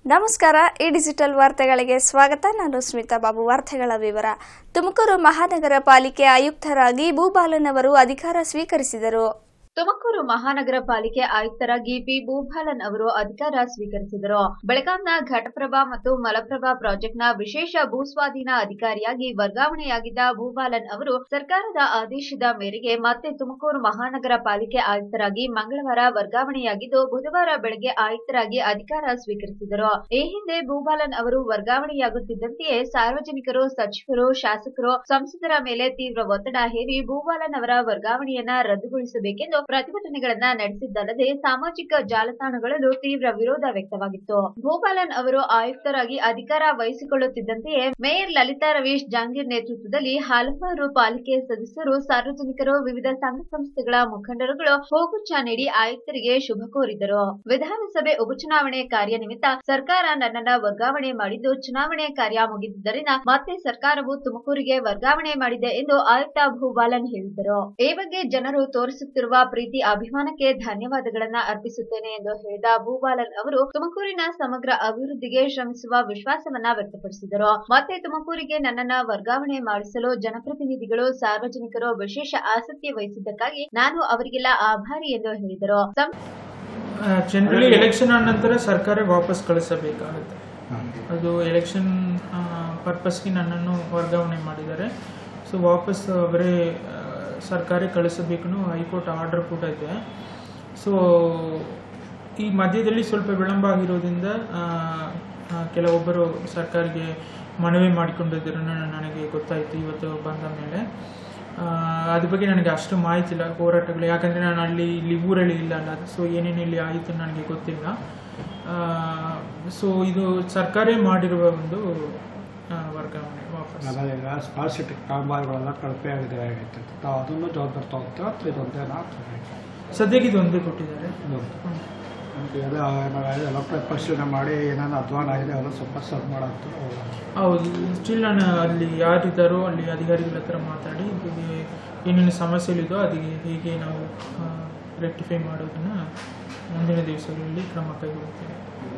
ನಮಸ್ಕಾರ ಈ ಡಿಜಿಟಲ್ ವಾರ್ತೆಗಳಿಗೆ ಸ್ವಾಗತ ನಾನು ಸ್ಮಿತಾ ಬಾಬು ವಾರ್ತೆಗಳ ವಿವರ ತುಮಕೂರು ಮಹಾನಗರ ಪಾಲಿಕೆ ಆಯುಕ್ತರಾಗಿ ಭೂಬಾಲನ್ ಅವರು ಅಧಿಕಾರ ಸ್ವೀಕರಿಸಿದರು ತುಮಕೂರು ಮಹಾನಗರ ಪಾಲಿಕೆ ಆಯುಕ್ತರಾಗಿ ಪಿ ಭೂಪಾಲನ್ ಅವರು ಅಧಿಕಾರ ಸ್ವೀಕರಿಸಿದರು ಬೆಳಗಾಂನ ಘಟಪ್ರಭಾ ಮತ್ತು ಮಲಪ್ರಭಾ ಪ್ರಾಜೆಕ್ಟ್ನ ವಿಶೇಷ ಭೂಸ್ವಾಧೀನ ಅಧಿಕಾರಿಯಾಗಿ ವರ್ಗಾವಣೆಯಾಗಿದ್ದ ಭೂಪಾಲನ್ ಅವರು ಸರ್ಕಾರದ ಆದೇಶದ ಮೇರೆಗೆ ಮತ್ತೆ ತುಮಕೂರು ಮಹಾನಗರ ಪಾಲಿಕೆ ಆಯುಕ್ತರಾಗಿ ಮಂಗಳವಾರ ವರ್ಗಾವಣೆಯಾಗಿದ್ದು ಬುಧವಾರ ಬೆಳಗ್ಗೆ ಆಯುಕ್ತರಾಗಿ ಅಧಿಕಾರ ಸ್ವೀಕರಿಸಿದರು ಈ ಹಿಂದೆ ಭೂಪಾಲನ್ ಅವರು ವರ್ಗಾವಣೆಯಾಗುತ್ತಿದ್ದಂತೆಯೇ ಸಾರ್ವಜನಿಕರು ಸಚಿವರು ಶಾಸಕರು ಸಂಸದರ ಮೇಲೆ ತೀವ್ರ ಒತ್ತಡ ಹೇರಿ ಭೂಪಾಲನ್ ಅವರ ವರ್ಗಾವಣೆಯನ್ನ ರದ್ದುಗೊಳಿಸಬೇಕೆಂದು ಪ್ರತಿಭಟನೆಗಳನ್ನ ನಡೆಸಿದ್ದಲ್ಲದೆ ಸಾಮಾಜಿಕ ಜಾಲತಾಣಗಳಲ್ಲೂ ತೀವ್ರ ವಿರೋಧ ವ್ಯಕ್ತವಾಗಿತ್ತು ಭೂಪಾಲನ್ ಅವರು ಆಯುಕ್ತರಾಗಿ ಅಧಿಕಾರ ವಹಿಸಿಕೊಳ್ಳುತ್ತಿದ್ದಂತೆಯೇ ಮೇಯರ್ ಲಲಿತಾ ರವೀಶ್ ಜಾಂಗೀರ್ ನೇತೃತ್ವದಲ್ಲಿ ಹಲವಾರು ಪಾಲಿಕೆ ಸದಸ್ಯರು ಸಾರ್ವಜನಿಕರು ವಿವಿಧ ಸಂಘ ಸಂಸ್ಥೆಗಳ ಮುಖಂಡರುಗಳು ಹೂಗುಚ್ಛ ನೀಡಿ ಆಯುಕ್ತರಿಗೆ ಶುಭ ಕೋರಿದರು ವಿಧಾನಸಭೆ ಉಪಚುನಾವಣೆ ಕಾರ್ಯ ನಿಮಿತ್ತ ಸರ್ಕಾರ ನನ್ನನ್ನ ವರ್ಗಾವಣೆ ಮಾಡಿದ್ದು ಚುನಾವಣೆ ಕಾರ್ಯ ಮುಗಿದಿದ್ದರಿಂದ ಮತ್ತೆ ಸರ್ಕಾರವು ತುಮಕೂರಿಗೆ ವರ್ಗಾವಣೆ ಮಾಡಿದೆ ಎಂದು ಆಯುಕ್ತ ಭೂಪಾಲನ್ ಹೇಳಿದರು ಈ ಬಗ್ಗೆ ಜನರು ತೋರಿಸುತ್ತಿರುವ ಪ್ರೀತಿ ಅಭಿಮಾನಕ್ಕೆ ಧನ್ಯವಾದಗಳನ್ನ ಅರ್ಪಿಸುತ್ತೇನೆ ಎಂದು ಹೇಳಿದ ಭೂಪಾಲನ್ ಅವರು ತುಮಕೂರಿನ ಸಮಗ್ರ ಅಭಿವೃದ್ಧಿಗೆ ಶ್ರಮಿಸುವ ವಿಶ್ವಾಸವನ್ನ ವ್ಯಕ್ತಪಡಿಸಿದರು ಮತ್ತೆ ತುಮಕೂರಿಗೆ ನನ್ನನ್ನ ವರ್ಗಾವಣೆ ಮಾಡಿಸಲು ಜನಪ್ರತಿನಿಧಿಗಳು ಸಾರ್ವಜನಿಕರು ವಿಶೇಷ ಆಸಕ್ತಿ ವಹಿಸಿದ್ದಕ್ಕಾಗಿ ನಾನು ಅವರಿಗೆಲ್ಲ ಆಭಾರಿ ಎಂದು ಹೇಳಿದರು ಸಂ- ಜನರಲಿ ಎಲೆಕ್ಷನ್ ಆದ ನಂತರ ಸರ್ಕಾರ ವಾಪಸ್ ಕಳಿಸಬೇಕಾಗುತ್ತೆ ಅದು ಎಲೆಕ್ಷನ್ ಪರ್ಪಸ್ಗೆ ನನ್ನನ್ನು ವರ್ಗಾವಣೆ ಮಾಡಿದ್ದಾರೆ ಸೊ ವಾಪಸ್ ಅವರೇ ಆ, ಸರ್ಕಾರ ಕಳಿಸಬೇಕು ಹೈಕೋರ್ಟ್ ಆರ್ಡರ್ ಕೂಡ ಇದೆ ಸೊ ಈ ಮಧ್ಯದಲ್ಲಿ ಸ್ವಲ್ಪ ವಿಳಂಬ ಆಗಿರೋದ್ರಿಂದ ಆ, ಆ, ಕೆಲವೊಬ್ಬರು ಸರ್ಕಾರಕ್ಕೆ ಮನವಿ ಮಾಡಿಕೊಂಡಿದ್ರು ನನಗೆ ಗೊತ್ತಾಯಿತು ಇವತ್ತು ಬಂದ ಮೇಲೆ ಆ, ಅದ್ರ ಬಗ್ಗೆ ನನಗೆ ಅಷ್ಟು ಮಾಹಿತಿ ಇಲ್ಲ ಹೋರಾಟಗಳು ಯಾಕಂದರೆ ನಾನು ಅಲ್ಲಿ ಇಲ್ಲಿ ಊರಲ್ಲಿ ಇಲ್ಲ ಅಲ್ಲ ಸೊ ಏನೇನು ಇಲ್ಲಿ ಆಯಿತು ನನಗೆ ಗೊತ್ತಿಲ್ಲ ಸೊ ಇದು ಸರ್ಕಾರೇ ಮಾಡಿರುವ ಒಂದು ಆ, ವರ್ಗಾವಣೆ ವಾಪಸ್ ಆಮೇಲೆ ಈಗ ಸ್ಮಾರ್ಟ್ ಸಿಟಿ ಕಾಮಗಾರಿಗಳೆಲ್ಲ ಕಳಪೆ ಆಗಿದೆ ಆಗೈತೆ ತಾವು ಅದನ್ನು ಜವಾಬ್ದಾರಿ ತಗೋತೀರಾ ಅಥವಾ ಇದೊಂದೇನಾ ಸದ್ಯಕ್ಕೆ ಇದು ಒಂದೇ ಕೊಟ್ಟಿದ್ದಾರೆ ನಮಗೆ ಎಲ್ಲ ಎಲ್ಲ ಪರಿಶೀಲನೆ ಮಾಡಿ ಏನೇನು ಅಧ್ವಾನ ಆಗಿದೆ ಅವೆಲ್ಲ ಸ್ವಲ್ಪ ಸರ್ ಮಾಡೋದು ಹೌದು ಸ್ಟಿಲ್ ನಾನು ಅಲ್ಲಿ ಯಾರಿದ್ದಾರೋ ಅಲ್ಲಿ ಅಧಿಕಾರಿಗಳ ಹತ್ರ ಮಾತಾಡಿ ಇದಕ್ಕೆ ಏನೇನು ಸಮಸ್ಯೆಗಳಿದೋ ಅದಕ್ಕೆ ಹೇಗೆ ನಾವು ರೆಕ್ಟಿಫೈ ಮಾಡೋದನ್ನು ಮುಂದಿನ ದಿವಸಗಳಲ್ಲಿ ಕ್ರಮ ಕೈಗೊಳ್ಳುತ್ತೇವೆ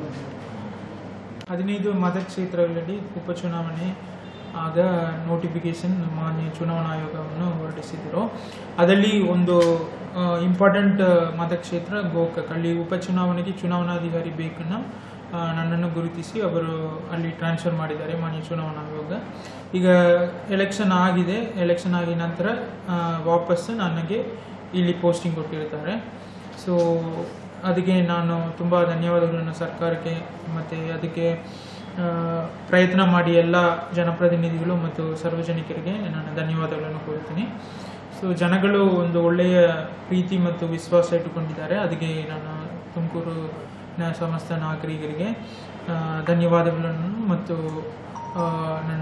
ಹದಿನೈದು ಮತಕ್ಷೇತ್ರಗಳಲ್ಲಿ ಉಪಚುನಾವಣೆ ಆಗ ನೋಟಿಫಿಕೇಶನ್ ಮಾನ್ಯ ಚುನಾವಣಾ ಆಯೋಗವನ್ನು ಹೊರಡಿಸಿದರು ಅದರಲ್ಲಿ ಒಂದು ಇಂಪಾರ್ಟೆಂಟ್ ಮತಕ್ಷೇತ್ರ ಗೋಕಾಕ್ ಅಲ್ಲಿ ಉಪಚುನಾವಣೆಗೆ ಚುನಾವಣಾಧಿಕಾರಿ ಬೇಕನ್ನು ಆ, ನನ್ನನ್ನು ಗುರುತಿಸಿ ಅವರು ಅಲ್ಲಿ ಟ್ರಾನ್ಸ್ಫರ್ ಮಾಡಿದ್ದಾರೆ ಮಾನ್ಯ ಚುನಾವಣಾ ಆಯೋಗ ಈಗ ಎಲೆಕ್ಷನ್ ಆಗಿದೆ ಎಲೆಕ್ಷನ್ ಆಗಿದ ನಂತರ ಆ, ವಾಪಸ್ ನನಗೆ ಇಲ್ಲಿ ಪೋಸ್ಟಿಂಗ್ ಕೊಟ್ಟಿರ್ತಾರೆ ಸೊ ಅದಕ್ಕೆ ನಾನು ತುಂಬ ಧನ್ಯವಾದಗಳನ್ನು ಸರ್ಕಾರಕ್ಕೆ ಮತ್ತು ಅದಕ್ಕೆ ಆ, ಪ್ರಯತ್ನ ಮಾಡಿ ಎಲ್ಲ ಜನಪ್ರತಿನಿಧಿಗಳು ಮತ್ತು ಸಾರ್ವಜನಿಕರಿಗೆ ನಾನು ಧನ್ಯವಾದಗಳನ್ನು ಕೋರುತ್ತೀನಿ ಸೊ ಜನಗಳು ಒಂದು ಒಳ್ಳೆಯ ಪ್ರೀತಿ ಮತ್ತು ವಿಶ್ವಾಸ ಇಟ್ಟುಕೊಂಡಿದ್ದಾರೆ ಅದಕ್ಕೆ ನಾನು ತುಮಕೂರು ನ ಸಮಸ್ತ ನಾಗರಿಕರಿಗೆ ಆ, ಧನ್ಯವಾದಗಳನ್ನು ಮತ್ತು ಆ, ನನ್ನ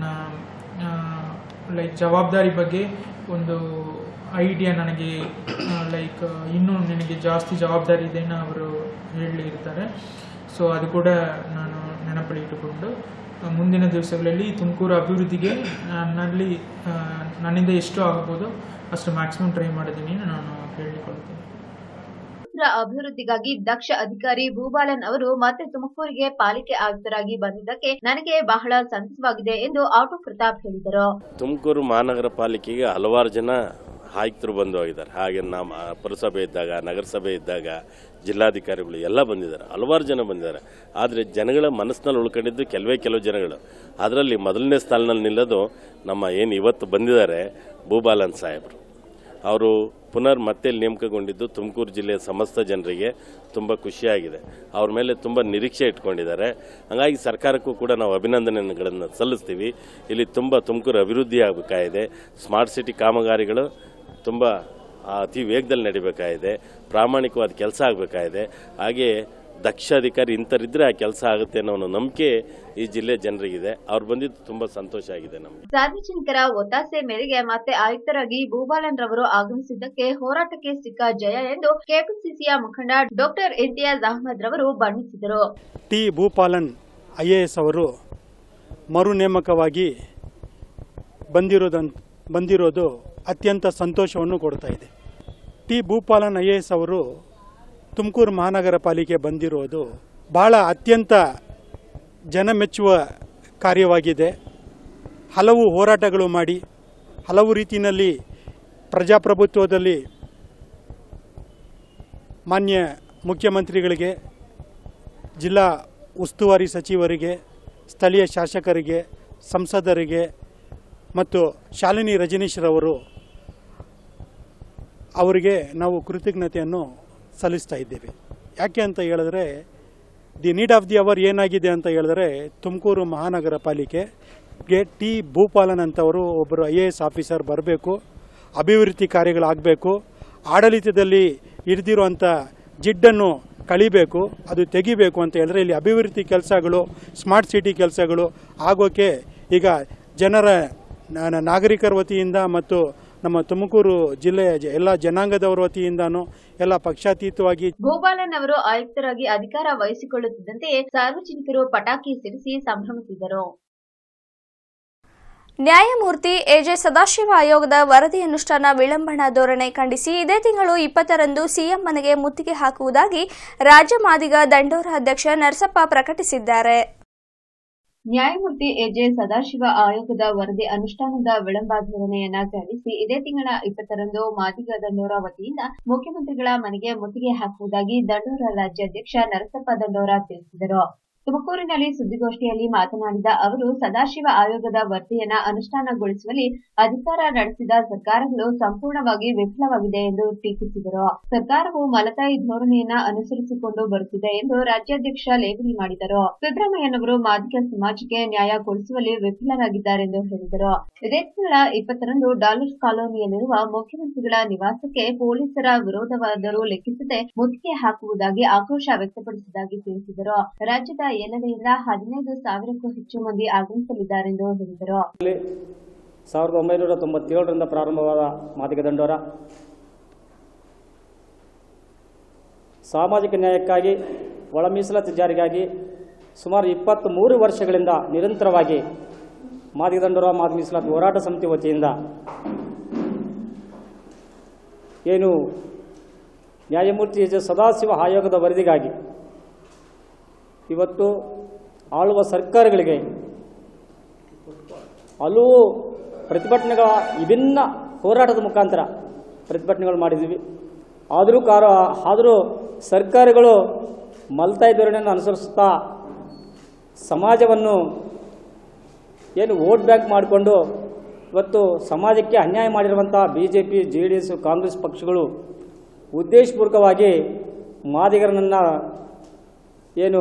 ಲೈಕ್ ಜವಾಬ್ದಾರಿ ಬಗ್ಗೆ ಒಂದು ಐಡಿಯಾ ನನಗೆ ಲೈಕ್ ಇನ್ನೂ ನನಗೆ ಜಾಸ್ತಿ ಜವಾಬ್ದಾರಿ ಇದೆ ಅನ್ನೋ ಅವರು ಹೇಳಿರ್ತಾರೆ ಸೊ ಅದು ಕೂಡ ನಾನು ನೆನಪಲ್ಲಿ ಇಟ್ಟುಕೊಂಡು ಆ, ಮುಂದಿನ ದಿವಸಗಳಲ್ಲಿ ತುಮಕೂರು ಅಭಿವೃದ್ಧಿಗೆ ನನ್ನಲ್ಲಿ ಆ, ನನ್ನಿಂದ ಎಷ್ಟು ಆಗ್ಬೋದು ಅಷ್ಟು ಮ್ಯಾಕ್ಸಿಮಮ್ ಟ್ರೈ ಮಾಡಿದ್ದೀನಿ ನಾನು ಹೇಳಿಕೊಳ್ತೀನಿ ಸಮಗ್ರ ಅಭಿವೃದ್ಧಿಗಾಗಿ ದಕ್ಷ ಅಧಿಕಾರಿ ಭೂಪಾಲನ್ ಅವರು ಮತ್ತೆ ತುಮಕೂರಿಗೆ ಪಾಲಿಕೆ ಆಯುಕ್ತರಾಗಿ ಬಂದಿದ್ದಕ್ಕೆ ನನಗೆ ಬಹಳ ಸಂತಸವಾಗಿದೆ ಎಂದು ಆಟೋ ಪ್ರತಾಪ್ ಹೇಳಿದರು ತುಮಕೂರು ಮಹಾನಗರ ಪಾಲಿಕೆಗೆ ಹಲವಾರು ಜನ ಆಯುಕ್ತರು ಬಂದು ಹೋಗಿದ್ದಾರೆ ಹಾಗೆ ನಮ್ಮ ಪುರಸಭೆ ಇದ್ದಾಗ ನಗರಸಭೆ ಇದ್ದಾಗ ಜಿಲ್ಲಾಧಿಕಾರಿಗಳು ಎಲ್ಲ ಬಂದಿದ್ದಾರೆ ಹಲವಾರು ಜನ ಬಂದಿದ್ದಾರೆ ಆದರೆ ಜನಗಳ ಮನಸ್ಸಿನಲ್ಲಿ ಉಳ್ಕೊಂಡಿದ್ದು ಕೆಲವೇ ಕೆಲವು ಜನಗಳು ಅದರಲ್ಲಿ ಮೊದಲನೇ ಸ್ಥಾನದಲ್ಲಿ ನಿಲ್ಲೋದು ನಮ್ಮ ಏನು ಇವತ್ತು ಬಂದಿದ್ದಾರೆ ಭೂಬಾಲನ್ ಸಾಹೇಬರು ಅವರು ಪುನರ್ ಮತ್ತೆ ನೇಮಕಗೊಂಡಿದ್ದು ತುಮಕೂರು ಜಿಲ್ಲೆಯ ಸಮಸ್ತ ಜನರಿಗೆ ತುಂಬ ಖುಷಿಯಾಗಿದೆ ಅವ್ರ ಮೇಲೆ ತುಂಬ ನಿರೀಕ್ಷೆ ಇಟ್ಕೊಂಡಿದ್ದಾರೆ ಹಾಗಾಗಿ ಸರ್ಕಾರಕ್ಕೂ ಕೂಡ ನಾವು ಅಭಿನಂದನೆಗಳನ್ನು ಸಲ್ಲಿಸ್ತೀವಿ ಇಲ್ಲಿ ತುಂಬ ತುಮಕೂರು ಅಭಿವೃದ್ಧಿ ಆಗಬೇಕಾಗಿದೆ ಸ್ಮಾರ್ಟ್ ಸಿಟಿ ಕಾಮಗಾರಿಗಳು ತುಂಬ ಅತಿ ವೇಗದಲ್ಲಿ ನಡಿಬೇಕಾಗಿದೆ ಪ್ರಾಮಾಣಿಕವಾದ ಕೆಲಸ ಆಗಬೇಕಾಗಿದೆ ಹಾಗೆ ದಕ್ಷ ಅಧಿಕಾರಿ ಇಂಥರಿದ್ರೆ ಆ ಕೆಲಸ ಆಗುತ್ತೆ ಅನ್ನೋ ಒಂದು ನಂಬಿಕೆ ಈ ಜಿಲ್ಲೆ ಜನರಿಗಿದೆ ಅವ್ರು ಬಂದಿದ್ದು ತುಂಬ ಸಂತೋಷ ಆಗಿದೆ ನಮಗೆ ಸಾರ್ವಜನಿಕರ ಒತ್ತಾಸೆ ಮೇರೆಗೆ ಮತ್ತೆ ಆಯುಕ್ತರಾಗಿ ಭೂಪಾಲನ್ ರವರು ಆಗಮಿಸಿದ್ದಕ್ಕೆ ಹೋರಾಟಕ್ಕೆ ಸಿಕ್ಕ ಜಯ ಎಂದು ಕೆಪಿಸಿಸಿಯ ಮುಖಂಡ ಡಾಕ್ಟರ್ ಇಂತಿಯಾಜ್ ಅಹಮದ್ ರವರು ಬಣ್ಣಿಸಿದರು T Bhupalan I A S ಅವರು ಮರು ನೇಮಕವಾಗಿ ಬಂದಿರೋದನ್ ಬಂದಿರೋದು ಅತ್ಯಂತ ಸಂತೋಷವನ್ನು ಕೊಡ್ತಾ ಇದೆ T Bhupalan I A S ಅವರು ತುಮಕೂರು ಮಹಾನಗರ ಪಾಲಿಕೆ ಬಂದಿರೋದು ಬಹಳ ಅತ್ಯಂತ ಜನ ಮೆಚ್ಚುವ ಕಾರ್ಯವಾಗಿದೆ ಹಲವು ಹೋರಾಟಗಳು ಮಾಡಿ ಹಲವು ರೀತಿಯಲ್ಲಿ ಪ್ರಜಾಪ್ರಭುತ್ವದಲ್ಲಿ ಮಾನ್ಯ ಮುಖ್ಯಮಂತ್ರಿಗಳಿಗೆ ಜಿಲ್ಲಾ ಉಸ್ತುವಾರಿ ಸಚಿವರಿಗೆ ಸ್ಥಳೀಯ ಶಾಸಕರಿಗೆ ಸಂಸದರಿಗೆ ಮತ್ತು ಶಾಲಿನಿ ರಜನೀಶ್ರವರು ಅವರಿಗೆ ನಾವು ಕೃತಜ್ಞತೆಯನ್ನು ಸಲ್ಲಿಸ್ತಾ ಇದ್ದೇವೆ ಯಾಕೆ ಅಂತ ಹೇಳಿದ್ರೆ the need of the hour ಏನಾಗಿದೆ ಅಂತ ಹೇಳಿದ್ರೆ ತುಮಕೂರು ಮಹಾನಗರ ಪಾಲಿಕೆಗೆ ಟಿ ಭೂಪಾಲನ್ ಅಂತವರು ಒಬ್ಬರು ಐ ಎ ಎಸ್ ಆಫೀಸರ್ ಬರಬೇಕು ಅಭಿವೃದ್ಧಿ ಕಾರ್ಯಗಳಾಗಬೇಕು ಆಡಳಿತದಲ್ಲಿ ಹಿಡಿದಿರುವಂಥ ಜಿಡ್ಡನ್ನು ಕಳಿಬೇಕು ಅದು ತೆಗಿಬೇಕು ಅಂತ ಹೇಳಿದ್ರೆ ಇಲ್ಲಿ ಅಭಿವೃದ್ಧಿ ಕೆಲಸಗಳು ಸ್ಮಾರ್ಟ್ ಸಿಟಿ ಕೆಲಸಗಳು ಆಗೋಕ್ಕೆ ಈಗ ಜನರ ನ- ನಾಗರಿಕರ ವತಿಯಿಂದ ಮತ್ತು ನಮ್ಮ ತುಮಕೂರು ಜಿಲ್ಲೆಯ ಜ- ಎಲ್ಲ ಜನಾಂಗದವರ ವತಿಯಿಂದನೂ ಎಲ್ಲ ಪಕ್ಷಾತೀತವಾಗಿ ಗೋಪಾಲನ್ ಅವರು ಆಯುಕ್ತರಾಗಿ ಅಧಿಕಾರ ವಹಿಸಿಕೊಳ್ಳುತ್ತಿದ್ದಂತೆಯೇ ಸಾರ್ವಜನಿಕರು ಪಟಾಕಿ ಸಿಡಿಸಿ ಸಂಭ್ರಮಿಸಿದರು ನ್ಯಾಯಮೂರ್ತಿ ಎಜೆ ಸದಾಶಿವ ಆಯೋಗದ ವರದಿ ಅನುಷ್ಠಾನ ವಿಳಂಬನಾ ಧೋರಣೆ ಖಂಡಿಸಿ ಇದೇ ತಿಂಗಳು ಇಪ್ಪತ್ತರಂದು ಸಿಎಂ ಮನೆಗೆ ಮುತ್ತಿಗೆ ಹಾಕುವುದಾಗಿ ರಾಜ್ಯ ಮಾದಿಗ ದಂಡೋರ ಅಧ್ಯಕ್ಷ ನರಸಪ್ಪ ಪ್ರಕಟಿಸಿದ್ದಾರೆ ನ್ಯಾಯಮೂರ್ತಿ ಎಜೆ ಸದಾಶಿವ ಆಯೋಗದ ವರದಿ ಅನುಷ್ಠಾನದ ವಿಳಂಬಾಧೋರಣೆಯನ್ನ ಖಂಡಿಸಿ ಇದೇ ತಿಂಗಳ ಇಪ್ಪತ್ತರಂದು ಮಾದಿಗ ದಂಡೋರ ವತಿಯಿಂದ ಮುಖ್ಯಮಂತ್ರಿಗಳ ಮನೆಗೆ ಮುತ್ತಿಗೆ ಹಾಕುವುದಾಗಿ ದಂಡೋರ ರಾಜ್ಯಾಧ್ಯಕ್ಷ ನರಸಪ್ಪ ದಂಡೋರ ತಿಳಿಸಿದರು ತುಮಕೂರಿನಲ್ಲಿ ಸುದ್ದಿಗೋಷ್ಠಿಯಲ್ಲಿ ಮಾತನಾಡಿದ ಅವರು ಸದಾಶಿವ ಆಯೋಗದ ವರದಿಯನ್ನ ಅನುಷ್ಠಾನಗೊಳಿಸುವಲ್ಲಿ ಅಧಿಕಾರ ನಡೆಸಿದ ಸರ್ಕಾರಗಳು ಸಂಪೂರ್ಣವಾಗಿ ವಿಫಲವಾಗಿದೆ ಎಂದು ಟೀಕಿಸಿದರು ಸರ್ಕಾರವು ಮಲತಾಯಿ ಧೋರಣೆಯನ್ನ ಅನುಸರಿಸಿಕೊಂಡು ಬರುತ್ತಿದೆ ಎಂದು ರಾಜ್ಯಾಧ್ಯಕ್ಷ ಲೇವಡಿ ಮಾಡಿದರು ಸಿದ್ದರಾಮಯ್ಯನವರು ಮಾದಿಗ ಸಮಾಜಕ್ಕೆ ನ್ಯಾಯ ಕೊಡಿಸುವಲ್ಲಿ ವಿಫಲರಾಗಿದ್ದಾರೆಂದು ಹೇಳಿದರು ಇದೇ ತಿಂಗಳ ಇಪ್ಪತ್ತರಂದು ಡಾಲರ್ಸ್ ಕಾಲೋನಿಯಲ್ಲಿರುವ ಮುಖ್ಯಮಂತ್ರಿಗಳ ನಿವಾಸಕ್ಕೆ ಪೊಲೀಸರ ವಿರೋಧವಾದರೂ ಲೆಕ್ಕಿಸದೆ ಮುತ್ತಿಗೆ ಹಾಕುವುದಾಗಿ ಆಕ್ರೋಶ ವ್ಯಕ್ತಪಡಿಸಿದ್ದಾಗಿ ತಿಳಿಸಿದರು ರಾಜ್ಯದ ಎಲ್ಲೆಡೆಯಿಂದ ಹದಿನೈದು ಸಾವಿರಕ್ಕೂ ಹೆಚ್ಚು ಮಂದಿ ಆಗಮಿಸಲಿದ್ದಾರೆಂದು ಹೇಳಿದರು ಸಾವಿರದ ಒಂಬೈನೂರ ತೊಂಬತ್ತೇಳರಿಂದ ಪ್ರಾರಂಭವಾದ ಮಾದಿಗ ದಂಡೋರ ಸಾಮಾಜಿಕ ನ್ಯಾಯಕ್ಕಾಗಿ ಒಳ ಮೀಸಲಾತಿ ಜಾರಿಗಾಗಿ ಸುಮಾರು ಇಪ್ಪತ್ತ್ಮೂರು ವರ್ಷಗಳಿಂದ ನಿರಂತರವಾಗಿ ಮಾದಿಗ ದಂಡೋರ ಮಾದಿಗ ಮೀಸಲಾತಿ ಹೋರಾಟ ಸಮಿತಿ ವತಿಯಿಂದ ಏನು ನ್ಯಾಯಮೂರ್ತಿ ಎಸ್ ಎಸ್ ಸದಾಶಿವ ಆಯೋಗದ ವರದಿಗಾಗಿ ಇವತ್ತು ಆಳುವ ಸರ್ಕಾರಗಳಿಗೆ ಹಲವು ಪ್ರತಿಭಟನೆಗಳ ವಿಭಿನ್ನ ಹೋರಾಟದ ಮುಖಾಂತರ ಪ್ರತಿಭಟನೆಗಳು ಮಾಡಿದ್ದೀವಿ ಆದರೂ ಕಾರ ಆದರೂ ಸರ್ಕಾರಗಳು ಮಲ್ತಾಯಿ ಧೋರಣೆಯನ್ನು ಅನುಸರಿಸುತ್ತಾ ಸಮಾಜವನ್ನು ಏನು ವೋಟ್ ಬ್ಯಾಂಕ್ ಮಾಡಿಕೊಂಡು ಇವತ್ತು ಸಮಾಜಕ್ಕೆ ಅನ್ಯಾಯ ಮಾಡಿರುವಂಥ B J P J D S Congress ಪಕ್ಷಗಳು ಉದ್ದೇಶಪೂರ್ವಕವಾಗಿ ಮಾದಿಗರನ್ನು ಏನು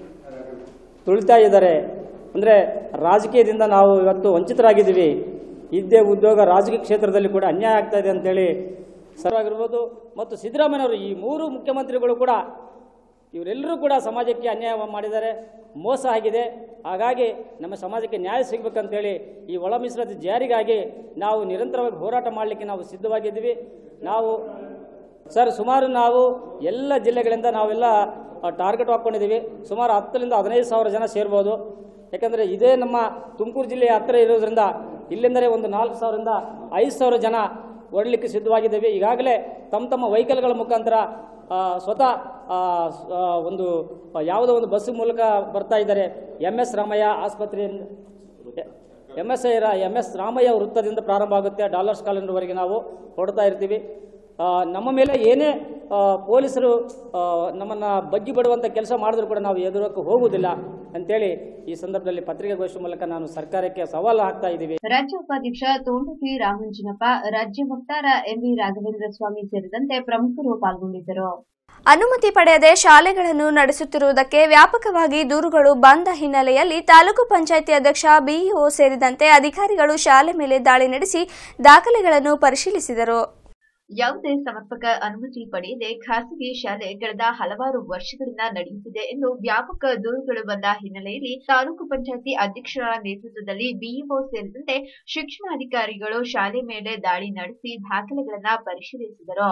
ತುಳಿತಾ ಇದ್ದಾರೆ ಅಂದರೆ ರಾಜಕೀಯದಿಂದ ನಾವು ಇವತ್ತು ವಂಚಿತರಾಗಿದ್ದೀವಿ ಇದ್ದೇ ಉದ್ಯೋಗ ರಾಜಕೀಯ ಕ್ಷೇತ್ರದಲ್ಲಿ ಕೂಡ ಅನ್ಯಾಯ ಆಗ್ತಾ ಇದೆ ಅಂತೇಳಿ ಸರ್ವಾಗಿರ್ಬೋದು ಮತ್ತು ಸಿದ್ದರಾಮಯ್ಯನವರು ಈ ಮೂರು ಮುಖ್ಯಮಂತ್ರಿಗಳು ಕೂಡ ಇವರೆಲ್ಲರೂ ಕೂಡ ಸಮಾಜಕ್ಕೆ ಅನ್ಯಾಯ ಮಾಡಿದ್ದಾರೆ ಮೋಸ ಆಗಿದೆ ಹಾಗಾಗಿ ನಮ್ಮ ಸಮಾಜಕ್ಕೆ ನ್ಯಾಯ ಸಿಗಬೇಕಂತೇಳಿ ಈ ಒಳ ಮೀಸಲಾತಿ ಜಾರಿಗಾಗಿ ನಾವು ನಿರಂತರವಾಗಿ ಹೋರಾಟ ಮಾಡಲಿಕ್ಕೆ ನಾವು ಸಿದ್ಧವಾಗಿದ್ದೀವಿ ನಾವು ಸರ್ ಸುಮಾರು ನಾವು ಎಲ್ಲ ಜಿಲ್ಲೆಗಳಿಂದ ನಾವೆಲ್ಲ ಟಾರ್ಗೆಟ್ ಹಾಕ್ಕೊಂಡಿದ್ದೀವಿ ಸುಮಾರು ಹತ್ತರಿಂದ ಹದಿನೈದು ಸಾವಿರ ಜನ ಸೇರ್ಬೋದು ಯಾಕಂದರೆ ಇದೇ ನಮ್ಮ ತುಮಕೂರು ಜಿಲ್ಲೆಯ ಹತ್ತಿರ ಇರೋದ್ರಿಂದ ಇಲ್ಲಿಂದಲೇ ಒಂದು ನಾಲ್ಕು ಸಾವಿರದಿಂದ ಐದು ಸಾವಿರ ಜನ ಹೊರಡಲಿಕ್ಕೆ ಸಿದ್ಧವಾಗಿದ್ದೇವೆ ಈಗಾಗಲೇ ತಮ್ಮ ತಮ್ಮ ವೆಹಿಕಲ್ಗಳ ಮುಖಾಂತರ ಆ, ಸ್ವತಃ ಆ, ಸ್- ಆ, ಒಂದು ಆ, ಯಾವುದೋ ಒಂದು ಬಸ್ ಮೂಲಕ ಬರ್ತಾ ಇದ್ದಾರೆ ಎಮ್ ಎಸ್ ರಾಮಯ್ಯ ಆಸ್ಪತ್ರೆಯಿಂದ M S I M S Ramaiah ವೃತ್ತದಿಂದ ಪ್ರಾರಂಭ ಆಗುತ್ತೆ ಡಾಲರ್ಸ್ ಕಾಲೋನಿವರೆಗೆ ನಾವು ಹೊರಡ್ತಾ ಇರ್ತೀವಿ ಆ, ನಮ್ಮ ಮೇಲೆ ಏನೇ ಆ, ಪೊಲೀಸರು ಆ, ನಮ್ಮನ್ನು ಬಗ್ಗಿ ಬಿಡುವಂಥ ಕೆಲಸ ಮಾಡಿದ್ರು ಕೂಡ ನಾವು ಎದುರಕ್ಕೆ ಹೋಗುವುದಿಲ್ಲ ಅಂತೇಳಿ ಈ ಸಂದರ್ಭದಲ್ಲಿ ಪತ್ರಿಕಾಗೋಷ್ಠಿ ಮೂಲಕ ನಾನು ಸರ್ಕಾರಕ್ಕೆ ಸವಾಲು ಹಾಕ್ತಾ ಇದ್ದೀವಿ ರಾಜ್ಯ ಉಪಾಧ್ಯಕ್ಷ ತೋಂಡಪಿ ರಾಮಂಜನಪ್ಪ ರಾಜ್ಯ ವಕ್ತಾರ ಎಂವಿ ರಾಘವೇಂದ್ರ ಸ್ವಾಮಿ ಸೇರಿದಂತೆ ಪ್ರಮುಖರು ಪಾಲ್ಗೊಂಡಿದ್ದರು ಅನುಮತಿ ಪಡೆಯದೆ ಶಾಲೆಗಳನ್ನು ನಡೆಸುತ್ತಿರುವುದಕ್ಕೆ ವ್ಯಾಪಕವಾಗಿ ದೂರುಗಳು ಬಂದ ಹಿನ್ನೆಲೆಯಲ್ಲಿ ತಾಲೂಕು ಪಂಚಾಯಿತಿ ಅಧ್ಯಕ್ಷ ಬಿಇಒ ಸೇರಿದಂತೆ ಅಧಿಕಾರಿಗಳು ಶಾಲೆ ಮೇಲೆ ದಾಳಿ ನಡೆಸಿ ದಾಖಲೆಗಳನ್ನು ಪರಿಶೀಲಿಸಿದರು ಯಾವುದೇ ಸಮರ್ಪಕ ಅನುಮತಿ ಪಡೆಯದೆ ಖಾಸಗಿ ಶಾಲೆ ಕಳೆದ ಹಲವಾರು ವರ್ಷಗಳಿಂದ ನಡೆಯುತ್ತಿದೆ ಎಂದು ವ್ಯಾಪಕ ದೂರುಗಳು ಬಂದ ಹಿನ್ನೆಲೆಯಲ್ಲಿ ತಾಲೂಕು ಪಂಚಾಯತಿ ಅಧ್ಯಕ್ಷರ ನೇತೃತ್ವದಲ್ಲಿ ಬಿಇಒ ಸೇರಿದಂತೆ ಶಿಕ್ಷಣಾಧಿಕಾರಿಗಳು ಶಾಲೆ ಮೇಲೆ ದಾಳಿ ನಡೆಸಿ ದಾಖಲೆಗಳನ್ನ ಪರಿಶೀಲಿಸಿದರು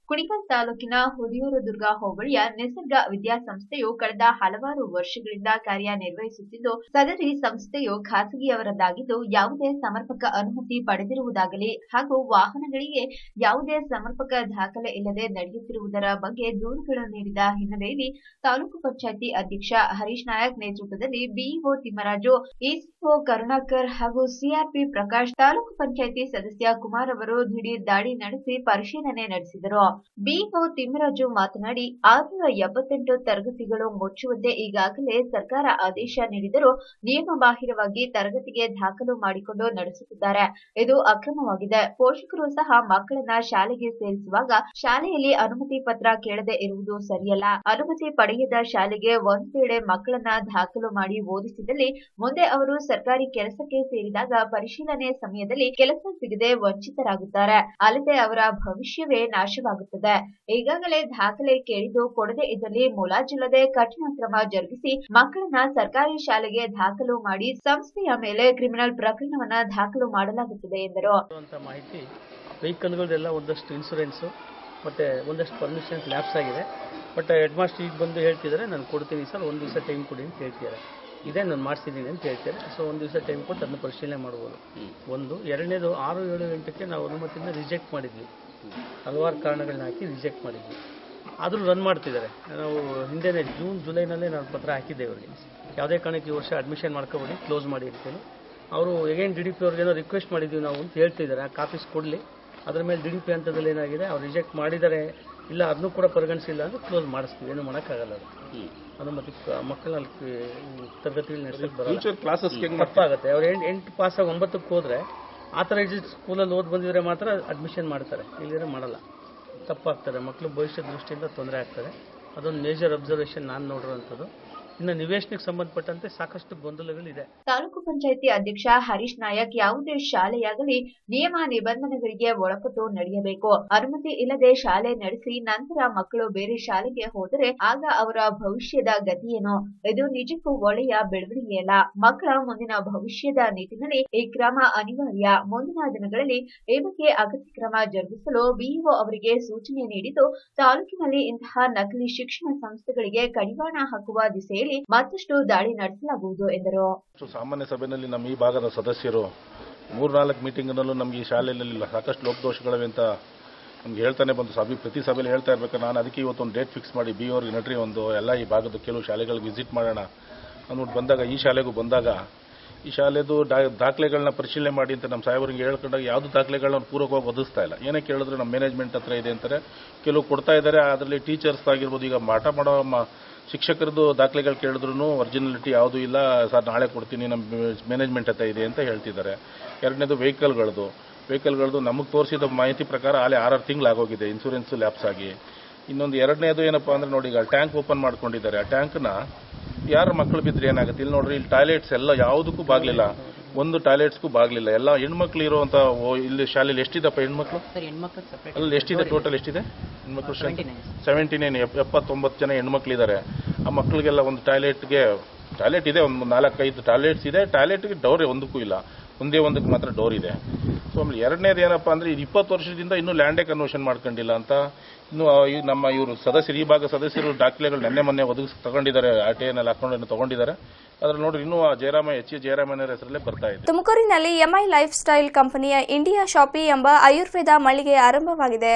ಕುಣಿಗಲ್ ತಾಲೂಕಿನ ಹುದಿಯೂರುದುರ್ಗ ಹೋಬಳಿಯ ನಿಸರ್ಗ ವಿದ್ಯಾಸಂಸ್ಥೆಯು ಕಳೆದ ಹಲವಾರು ವರ್ಷಗಳಿಂದ ಕಾರ್ಯನಿರ್ವಹಿಸುತ್ತಿದ್ದು ಸದರಿ ಸಂಸ್ಥೆಯು ಖಾಸಗಿಯವರದ್ದಾಗಿದ್ದು ಯಾವುದೇ ಸಮರ್ಪಕ ಅನುಮತಿ ಪಡೆದಿರುವುದಾಗಲಿ ಹಾಗೂ ವಾಹನಗಳಿಗೆ ಯಾವುದೇ ಸಮರ್ಪಕ ದಾಖಲೆ ಇಲ್ಲದೆ ನಡೆಯುತ್ತಿರುವುದರ ಬಗ್ಗೆ ದೂರುಗಳು ನೀಡಿದ ಹಿನ್ನೆಲೆಯಲ್ಲಿ ತಾಲೂಕು ಪಂಚಾಯಿತಿ ಅಧ್ಯಕ್ಷ ಹರೀಶ್ ನಾಯಕ್ ನೇತೃತ್ವದಲ್ಲಿ ಬಿಇಒ ತಿಮ್ಮರಾಜು ಇಸಿಒ ಕರುಣಾಕರ್ ಹಾಗೂ ಸಿಆರ್ಪಿ ಪ್ರಕಾಶ್ ತಾಲೂಕು ಪಂಚಾಯಿತಿ ಸದಸ್ಯ ಕುಮಾರ್ ಅವರು ದಿಢೀರ್ ದಾಳಿ ನಡೆಸಿ ಪರಿಶೀಲನೆ ನಡೆಸಿದರು ಬಿಇಒ ತಿಮ್ಮರಾಜು ಮಾತನಾಡಿ ಆರುನೂರ ಎಪ್ಪತ್ತೆಂಟು ತರಗತಿಗಳು ಮುಚ್ಚುವಂತೆ ಈಗಾಗಲೇ ಸರ್ಕಾರ ಆದೇಶ ನೀಡಿದರೂ ನಿಯಮಬಾಹಿರವಾಗಿ ತರಗತಿಗೆ ದಾಖಲು ಮಾಡಿಕೊಂಡು ನಡೆಸುತ್ತಿದ್ದಾರೆ ಇದು ಅಕ್ರಮವಾಗಿದೆ ಪೋಷಕರು ಸಹ ಮಕ್ಕಳನ್ನ ಶಾಲೆಗೆ ಸೇರಿಸುವಾಗ ಶಾಲೆಯಲ್ಲಿ ಅನುಮತಿ ಪತ್ರ ಕೇಳದೆ ಇರುವುದು ಸರಿಯಲ್ಲ ಅನುಮತಿ ಪಡೆಯದ ಶಾಲೆಗೆ ಒಂದ್ ವೇಳೆ ಮಕ್ಕಳನ್ನ ದಾಖಲು ಮಾಡಿ ಓದಿಸಿದಲ್ಲಿ ಮುಂದೆ ಅವರು ಸರ್ಕಾರಿ ಕೆಲಸಕ್ಕೆ ಸೇರಿದಾಗ ಪರಿಶೀಲನೆ ಸಮಯದಲ್ಲಿ ಕೆಲಸ ಸಿಗದೆ ವಂಚಿತರಾಗುತ್ತಾರೆ ಅಲ್ಲದೆ ಅವರ ಭವಿಷ್ಯವೇ ನಾಶವಾಗುತ್ತದೆ ಈಗಾಗಲೇ ದಾಖಲೆ ಕೇಳಿದ್ದು ಕೊಡದೆ ಇದ್ದಲ್ಲಿ ಮುಲಾಜಿಲ್ಲದೆ ಕಠಿಣ ಕ್ರಮ ಜರುಗಿಸಿ ಮಕ್ಕಳನ್ನ ಸರ್ಕಾರಿ ಶಾಲೆಗೆ ದಾಖಲು ಮಾಡಿ ಸಂಸ್ಥೆಯ ಮೇಲೆ ಕ್ರಿಮಿನಲ್ ಪ್ರಕರಣವನ್ನ ದಾಖಲು ಮಾಡಲಾಗುತ್ತದೆ ಎಂದರು ಅಂತ ಮಾಹಿತಿ ವೆಹಿಕಲ್ಗಳದೆಲ್ಲ ಒಂದಷ್ಟು ಇನ್ಸೂರೆನ್ಸು ಮತ್ತು ಒಂದಷ್ಟು ಪರ್ಮಿಷನ್ಸ್ ಲ್ಯಾಪ್ಸ್ ಆಗಿದೆ ಬಟ್ ಹೆಡ್ ಮಾಸ್ಟರ್ ಈಗ ಬಂದು ಹೇಳ್ತಿದ್ದಾರೆ ನಾನು ಕೊಡ್ತೀನಿ ಸರ್ ಒಂದು ದಿವಸ ಟೈಮ್ ಕೊಡಿ ಅಂತ ಹೇಳ್ತಿದ್ದಾರೆ ಇದೇ ನಾನು ಮಾಡಿಸಿದ್ದೀನಿ ಅಂತ ಹೇಳ್ತಾರೆ ಸೊ ಒಂದು ದಿವಸ ಟೈಮ್ ಕೊಟ್ಟು ಅದನ್ನ ಪರಿಶೀಲನೆ ಮಾಡ್ಬೋದು ಒಂದು ಎರಡನೇದು ಆರು ಏಳು ಎಂಟಕ್ಕೆ ನಾವು ಅನುಮತಿನ ರಿಜೆಕ್ಟ್ ಮಾಡಿದ್ವಿ ಹಲವಾರು ಕಾರಣಗಳನ್ನ ಹಾಕಿ ರಿಜೆಕ್ಟ್ ಮಾಡಿದ್ವಿ ಆದರೂ ರನ್ ಮಾಡ್ತಿದ್ದಾರೆ ನಾವು ಹಿಂದೆನೇ ಜೂನ್ ಜುಲೈನಲ್ಲೇ ನಾನು ಪತ್ರ ಹಾಕಿದ್ದೆ ಅವರಿಗೆ ಯಾವುದೇ ಕಾರಣಕ್ಕೆ ಈ ವರ್ಷ ಅಡ್ಮಿಷನ್ ಮಾಡ್ಕೊಬೇಡಿ ಕ್ಲೋಸ್ ಮಾಡಿ ಇರ್ತೀನಿ ಅವರು ಎಗೇನ್ ಡಿ ಡಿ ಪಿ ಅವ್ರಿಗೇನೋ ರಿಕ್ವೆಸ್ಟ್ ಮಾಡಿದ್ದೀವಿ ನಾವು ಅಂತ ಹೇಳ್ತಿದ್ದಾರೆ ಆ ಕಾಪೀಸ್ ಕೊಡಲಿ ಅದ್ರ ಮೇಲೆ ಡಿ ಡಿ ಪಿ ಹಂತದಲ್ಲಿ ಏನಾಗಿದೆ ಅವ್ರು ರಿಜೆಕ್ಟ್ ಮಾಡಿದ್ದಾರೆ ಇಲ್ಲ ಅದನ್ನು ಕೂಡ ಪರಿಗಣಿಸಿಲ್ಲ ಅಂದರೆ ಕ್ಲೋಸ್ ಮಾಡಿಸ್ತೀವಿ ಏನು ಮಾಡೋಕ್ಕಾಗಲ್ಲ ಅದು ಅನುಮತಿ ಮಕ್ಕಳನ್ನ ಅಲ್ಲಿ ತರಗತಿಗಳು ನಡೆಸಕ್ಕೆ ಬರಲ್ಲ ಕ್ಲಾಸಸ್ಗೆ ತಪ್ಪಾಗುತ್ತೆ ಅವ್ರು ಎಂಟು ಎಂಟು ಪಾಸ್ ಆಗಿ ಒಂಬತ್ತಕ್ಕೆ ಹೋದ್ರೆ ಆಥರೈಸ್ಡ್ ಸ್ಕೂಲಲ್ಲಿ ಓದ್ ಬಂದಿದ್ರೆ ಮಾತ್ರ ಅಡ್ಮಿಷನ್ ಮಾಡ್ತಾರೆ ಇಲ್ಲಿದ್ರೆ ಮಾಡಲ್ಲ ತಪ್ಪಾಗ್ತದೆ ಮಕ್ಕಳು ಭವಿಷ್ಯ ದೃಷ್ಟಿಯಿಂದ ತೊಂದರೆ ಆಗ್ತದೆ ಅದೊಂದು ಮೇಜರ್ ಅಬ್ಸರ್ವೇಷನ್ ನಾನು ನೋಡಿರೋಂಥದ್ದು ಇನ್ನು ನಿವೇಶನಕ್ಕೆ ಸಂಬಂಧಪಟ್ಟಂತೆ ಸಾಕಷ್ಟು ಗೊಂದಲಗಳಿದೆ ತಾಲೂಕು ಪಂಚಾಯಿತಿ ಅಧ್ಯಕ್ಷ ಹರೀಶ್ ನಾಯಕ್ ಯಾವುದೇ ಶಾಲೆಯಾಗಲಿ ನಿಯಮ ನಿಬಂಧನೆಗಳಿಗೆ ಒಳಪಟ್ಟು ನಡೆಯಬೇಕು ಅನುಮತಿ ಇಲ್ಲದೆ ಶಾಲೆ ನಡೆಸಿ ನಂತರ ಮಕ್ಕಳು ಬೇರೆ ಶಾಲೆಗೆ ಹೋದರೆ ಆಗ ಅವರ ಭವಿಷ್ಯದ ಗತಿಯೇನು ಇದು ನಿಜಕ್ಕೂ ಒಳ್ಳೆಯ ಬೆಳವಣಿಗೆಯಲ್ಲ ಮಕ್ಕಳ ಮುಂದಿನ ಭವಿಷ್ಯದ ನಿಟ್ಟಿನಲ್ಲಿ ಈ ಕ್ರಮ ಅನಿವಾರ್ಯ ಮುಂದಿನ ದಿನಗಳಲ್ಲಿ ಈ ಬಗ್ಗೆ ಅಗತ್ಯ ಕ್ರಮ ಜರುಗಿಸಲು ಬಿಇಒ ಅವರಿಗೆ ಸೂಚನೆ ನೀಡಿದ್ದು ತಾಲೂಕಿನಲ್ಲಿ ಇಂತಹ ನಕಲಿ ಶಿಕ್ಷಣ ಸಂಸ್ಥೆಗಳಿಗೆ ಕಡಿವಾಣ ಹಾಕುವ ದಿಸೆಯಲ್ಲಿ ಮತ್ತಷ್ಟು ದಾಳಿ ನಡೆಸಲಾಗುವುದು ಎಂದರು ಸಾಮಾನ್ಯ ಸಭೆಯಲ್ಲಿ ನಮ್ಮ ಈ ಭಾಗದ ಸದಸ್ಯರು ಮೂರ್ನಾಲ್ಕು ಮೀಟಿಂಗ್ನಲ್ಲೂ ನಮಗೆ ಈ ಶಾಲೆಯಲ್ಲಿ ಸಾಕಷ್ಟು ಲೋಪದೋಷಗಳಿವೆ ಅಂತ ನಮ್ಗೆ ಹೇಳ್ತಾನೆ ಬಂದು ಸಭೆ ಪ್ರತಿ ಸಭೆಯಲ್ಲಿ ಹೇಳ್ತಾ ಇರ್ಬೇಕು ನಾನು ಅದಕ್ಕೆ ಇವತ್ತು ಒಂದು ಡೇಟ್ ಫಿಕ್ಸ್ ಮಾಡಿ ಬಿ ಅವ್ರಿಗೆ ನಡ್ರಿ ಒಂದು ಎಲ್ಲ ಈ ಭಾಗದ ಕೆಲವು ಶಾಲೆಗಳಿಗೆ ವಿಸಿಟ್ ಮಾಡೋಣ ಅಂದ್ಬಿಟ್ಟು ಬಂದಾಗ ಈ ಶಾಲೆಗೂ ಬಂದಾಗ ಈ ಶಾಲೆದು ಡಾ- ದಾಖಲೆಗಳನ್ನ ಪರಿಶೀಲನೆ ಮಾಡಿ ಅಂತ ನಮ್ಮ ಸಾಹೇಬರಿಗೆ ಹೇಳ್ಕೊಂಡಾಗ ಯಾವುದು ದಾಖಲೆಗಳನ್ನ ಪೂರಕವಾಗಿ ಒದಗಿಸ್ತಾ ಇಲ್ಲ ಏನೇ ಕೇಳಿದ್ರು ನಮ್ಮ ಮ್ಯಾನೇಜ್ಮೆಂಟ್ ಹತ್ರ ಇದೆ ಅಂತಾರೆ ಕೆಲವು ಕೊಡ್ತಾ ಇದ್ದಾರೆ ಅದರಲ್ಲಿ ಟೀಚರ್ಸ್ ಆಗಿರ್ಬೋದು ಈಗ ಪಾಠ ಮಾಡೋ ಮ- ಶಿಕ್ಷಕರದ್ದು ದಾಖಲೆಗಳು ಕೇಳಿದ್ರು ಒರಿಜಿನಾಲಿಟಿ ಯಾವುದೂ ಇಲ್ಲ ಸರ್ ನಾಳೆ ಕೊಡ್ತೀನಿ ನಮ್ಮ ಮ್ಯಾನೇಜ್ಮೆಂಟ್ ಹತ್ರ ಇದೆ ಅಂತ ಹೇಳ್ತಿದ್ದಾರೆ ಎರಡನೇದು ವೆಹಿಕಲ್ಗಳದ್ದು ವೆಹಿಕಲ್ಗಳದ್ದು ನಮಗೆ ತೋರಿಸಿದ ಮಾಹಿತಿ ಪ್ರಕಾರ ಅಲ್ಲಿ ಆರಾರು ತಿಂಗಳು ಆಗೋಗಿದೆ ಇನ್ಸೂರೆನ್ಸ್ ಲ್ಯಾಪ್ಸ್ ಆಗಿ ಇನ್ನೊಂದು ಎರಡನೇದು ಏನಪ್ಪಾ ಅಂದ್ರೆ ನೋಡಿ ಈಗ ಟ್ಯಾಂಕ್ ಓಪನ್ ಮಾಡ್ಕೊಂಡಿದ್ದಾರೆ ಆ ಟ್ಯಾಂಕ್ನ ಯಾರು ಮಕ್ಕಳು ಬಿದ್ದರೆ ಏನಾಗುತ್ತೆ ಇಲ್ಲಿ ನೋಡ್ರಿ ಇಲ್ಲಿ ಟಾಯ್ಲೆಟ್ಸ್ ಎಲ್ಲ ಯಾವುದಕ್ಕೂ ಬಾಗ್ಲಿಲ್ಲ ಒಂದು ಟಾಯ್ಲೆಟ್ಸ್ಗೂ ಬಾಗ್ಲಿಲ್ಲ ಎಲ್ಲ ಹೆಣ್ಮಕ್ಳು ಇರುವಂತ ಓ- ಇಲ್ಲಿ ಶಾಲೆಯಲ್ಲಿ ಎಷ್ಟಿದಪ್ಪ ಹೆಣ್ಮಕ್ಳು ಅಲ್ಲಿ ಎಷ್ಟಿದೆ ಟೋಟಲ್ ಎಷ್ಟಿದೆ ಹೆಣ್ಮಕ್ಳು ಸೆವೆಂಟಿ ನೈನ್ ಎಪ್ಪತ್ತೊಂಬತ್ತು ಜನ ಹೆಣ್ಮಕ್ಳಿದ್ದಾರೆ ಆ ಮಕ್ಕಳಿಗೆಲ್ಲ ಒಂದು ಟಾಯ್ಲೆಟ್ಗೆ ಟಾಯ್ಲೆಟ್ ಇದೆ ಒಂದು ನಾಲ್ಕೈದು ಟಾಯ್ಲೆಟ್ಸ್ ಇದೆ ಟಾಯ್ಲೆಟ್ಗೆ ಡೋರ್ ಒಂದಕ್ಕೂ ಇಲ್ಲ ಒಂದೇ ಒಂದಕ್ಕೆ ಮಾತ್ರ ಡೋರ್ ಇದೆ ಸೊ ಆಮೇಲೆ ಎರಡನೇದು ಏನಪ್ಪಾ ಅಂದ್ರೆ ಇದು ಇಪ್ಪತ್ತು ವರ್ಷದಿಂದ ಇನ್ನೂ ಲ್ಯಾಂಡೇ ಕನ್ವರ್ಷನ್ ಮಾಡ್ಕೊಂಡಿಲ್ಲ ಅಂತ ಇನ್ನು ಆ ಈ ನಮ್ಮ ಇವರು ಸದಸ್ಯರು ಈ ಭಾಗ ಸದಸ್ಯರು ದಾಖಲೆಗಳು ನೆನ್ನೆ ಮೊನ್ನೆ ಒದಗಿಸಿ ತಗೊಂಡಿದ್ದಾರೆ ಆರ್ ಟಿ ಐನಲ್ಲಿ ಹಾಕೊಂಡು ತಗೊಂಡಿದ್ದಾರೆ ಅದ್ರಲ್ಲಿ ನೋಡ್ರಿ ಇನ್ನೂ ಆ ಜಯರಾಮ ಎಚ್ ಎ ಜಯರಾಮಯ್ಯರ ಹೆಸರಲ್ಲೇ ಬರ್ತಾ ಇದೆ ತುಮಕೂರಿನಲ್ಲಿ ಎಂಐ ಲೈಫ್ ಸ್ಟೈಲ್ ಕಂಪನಿಯ ಇಂಡಿಯಾ ಶಾಪಿ ಎಂಬ ಆಯುರ್ವೇದ ಮಳಿಗೆ ಆರಂಭವಾಗಿದೆ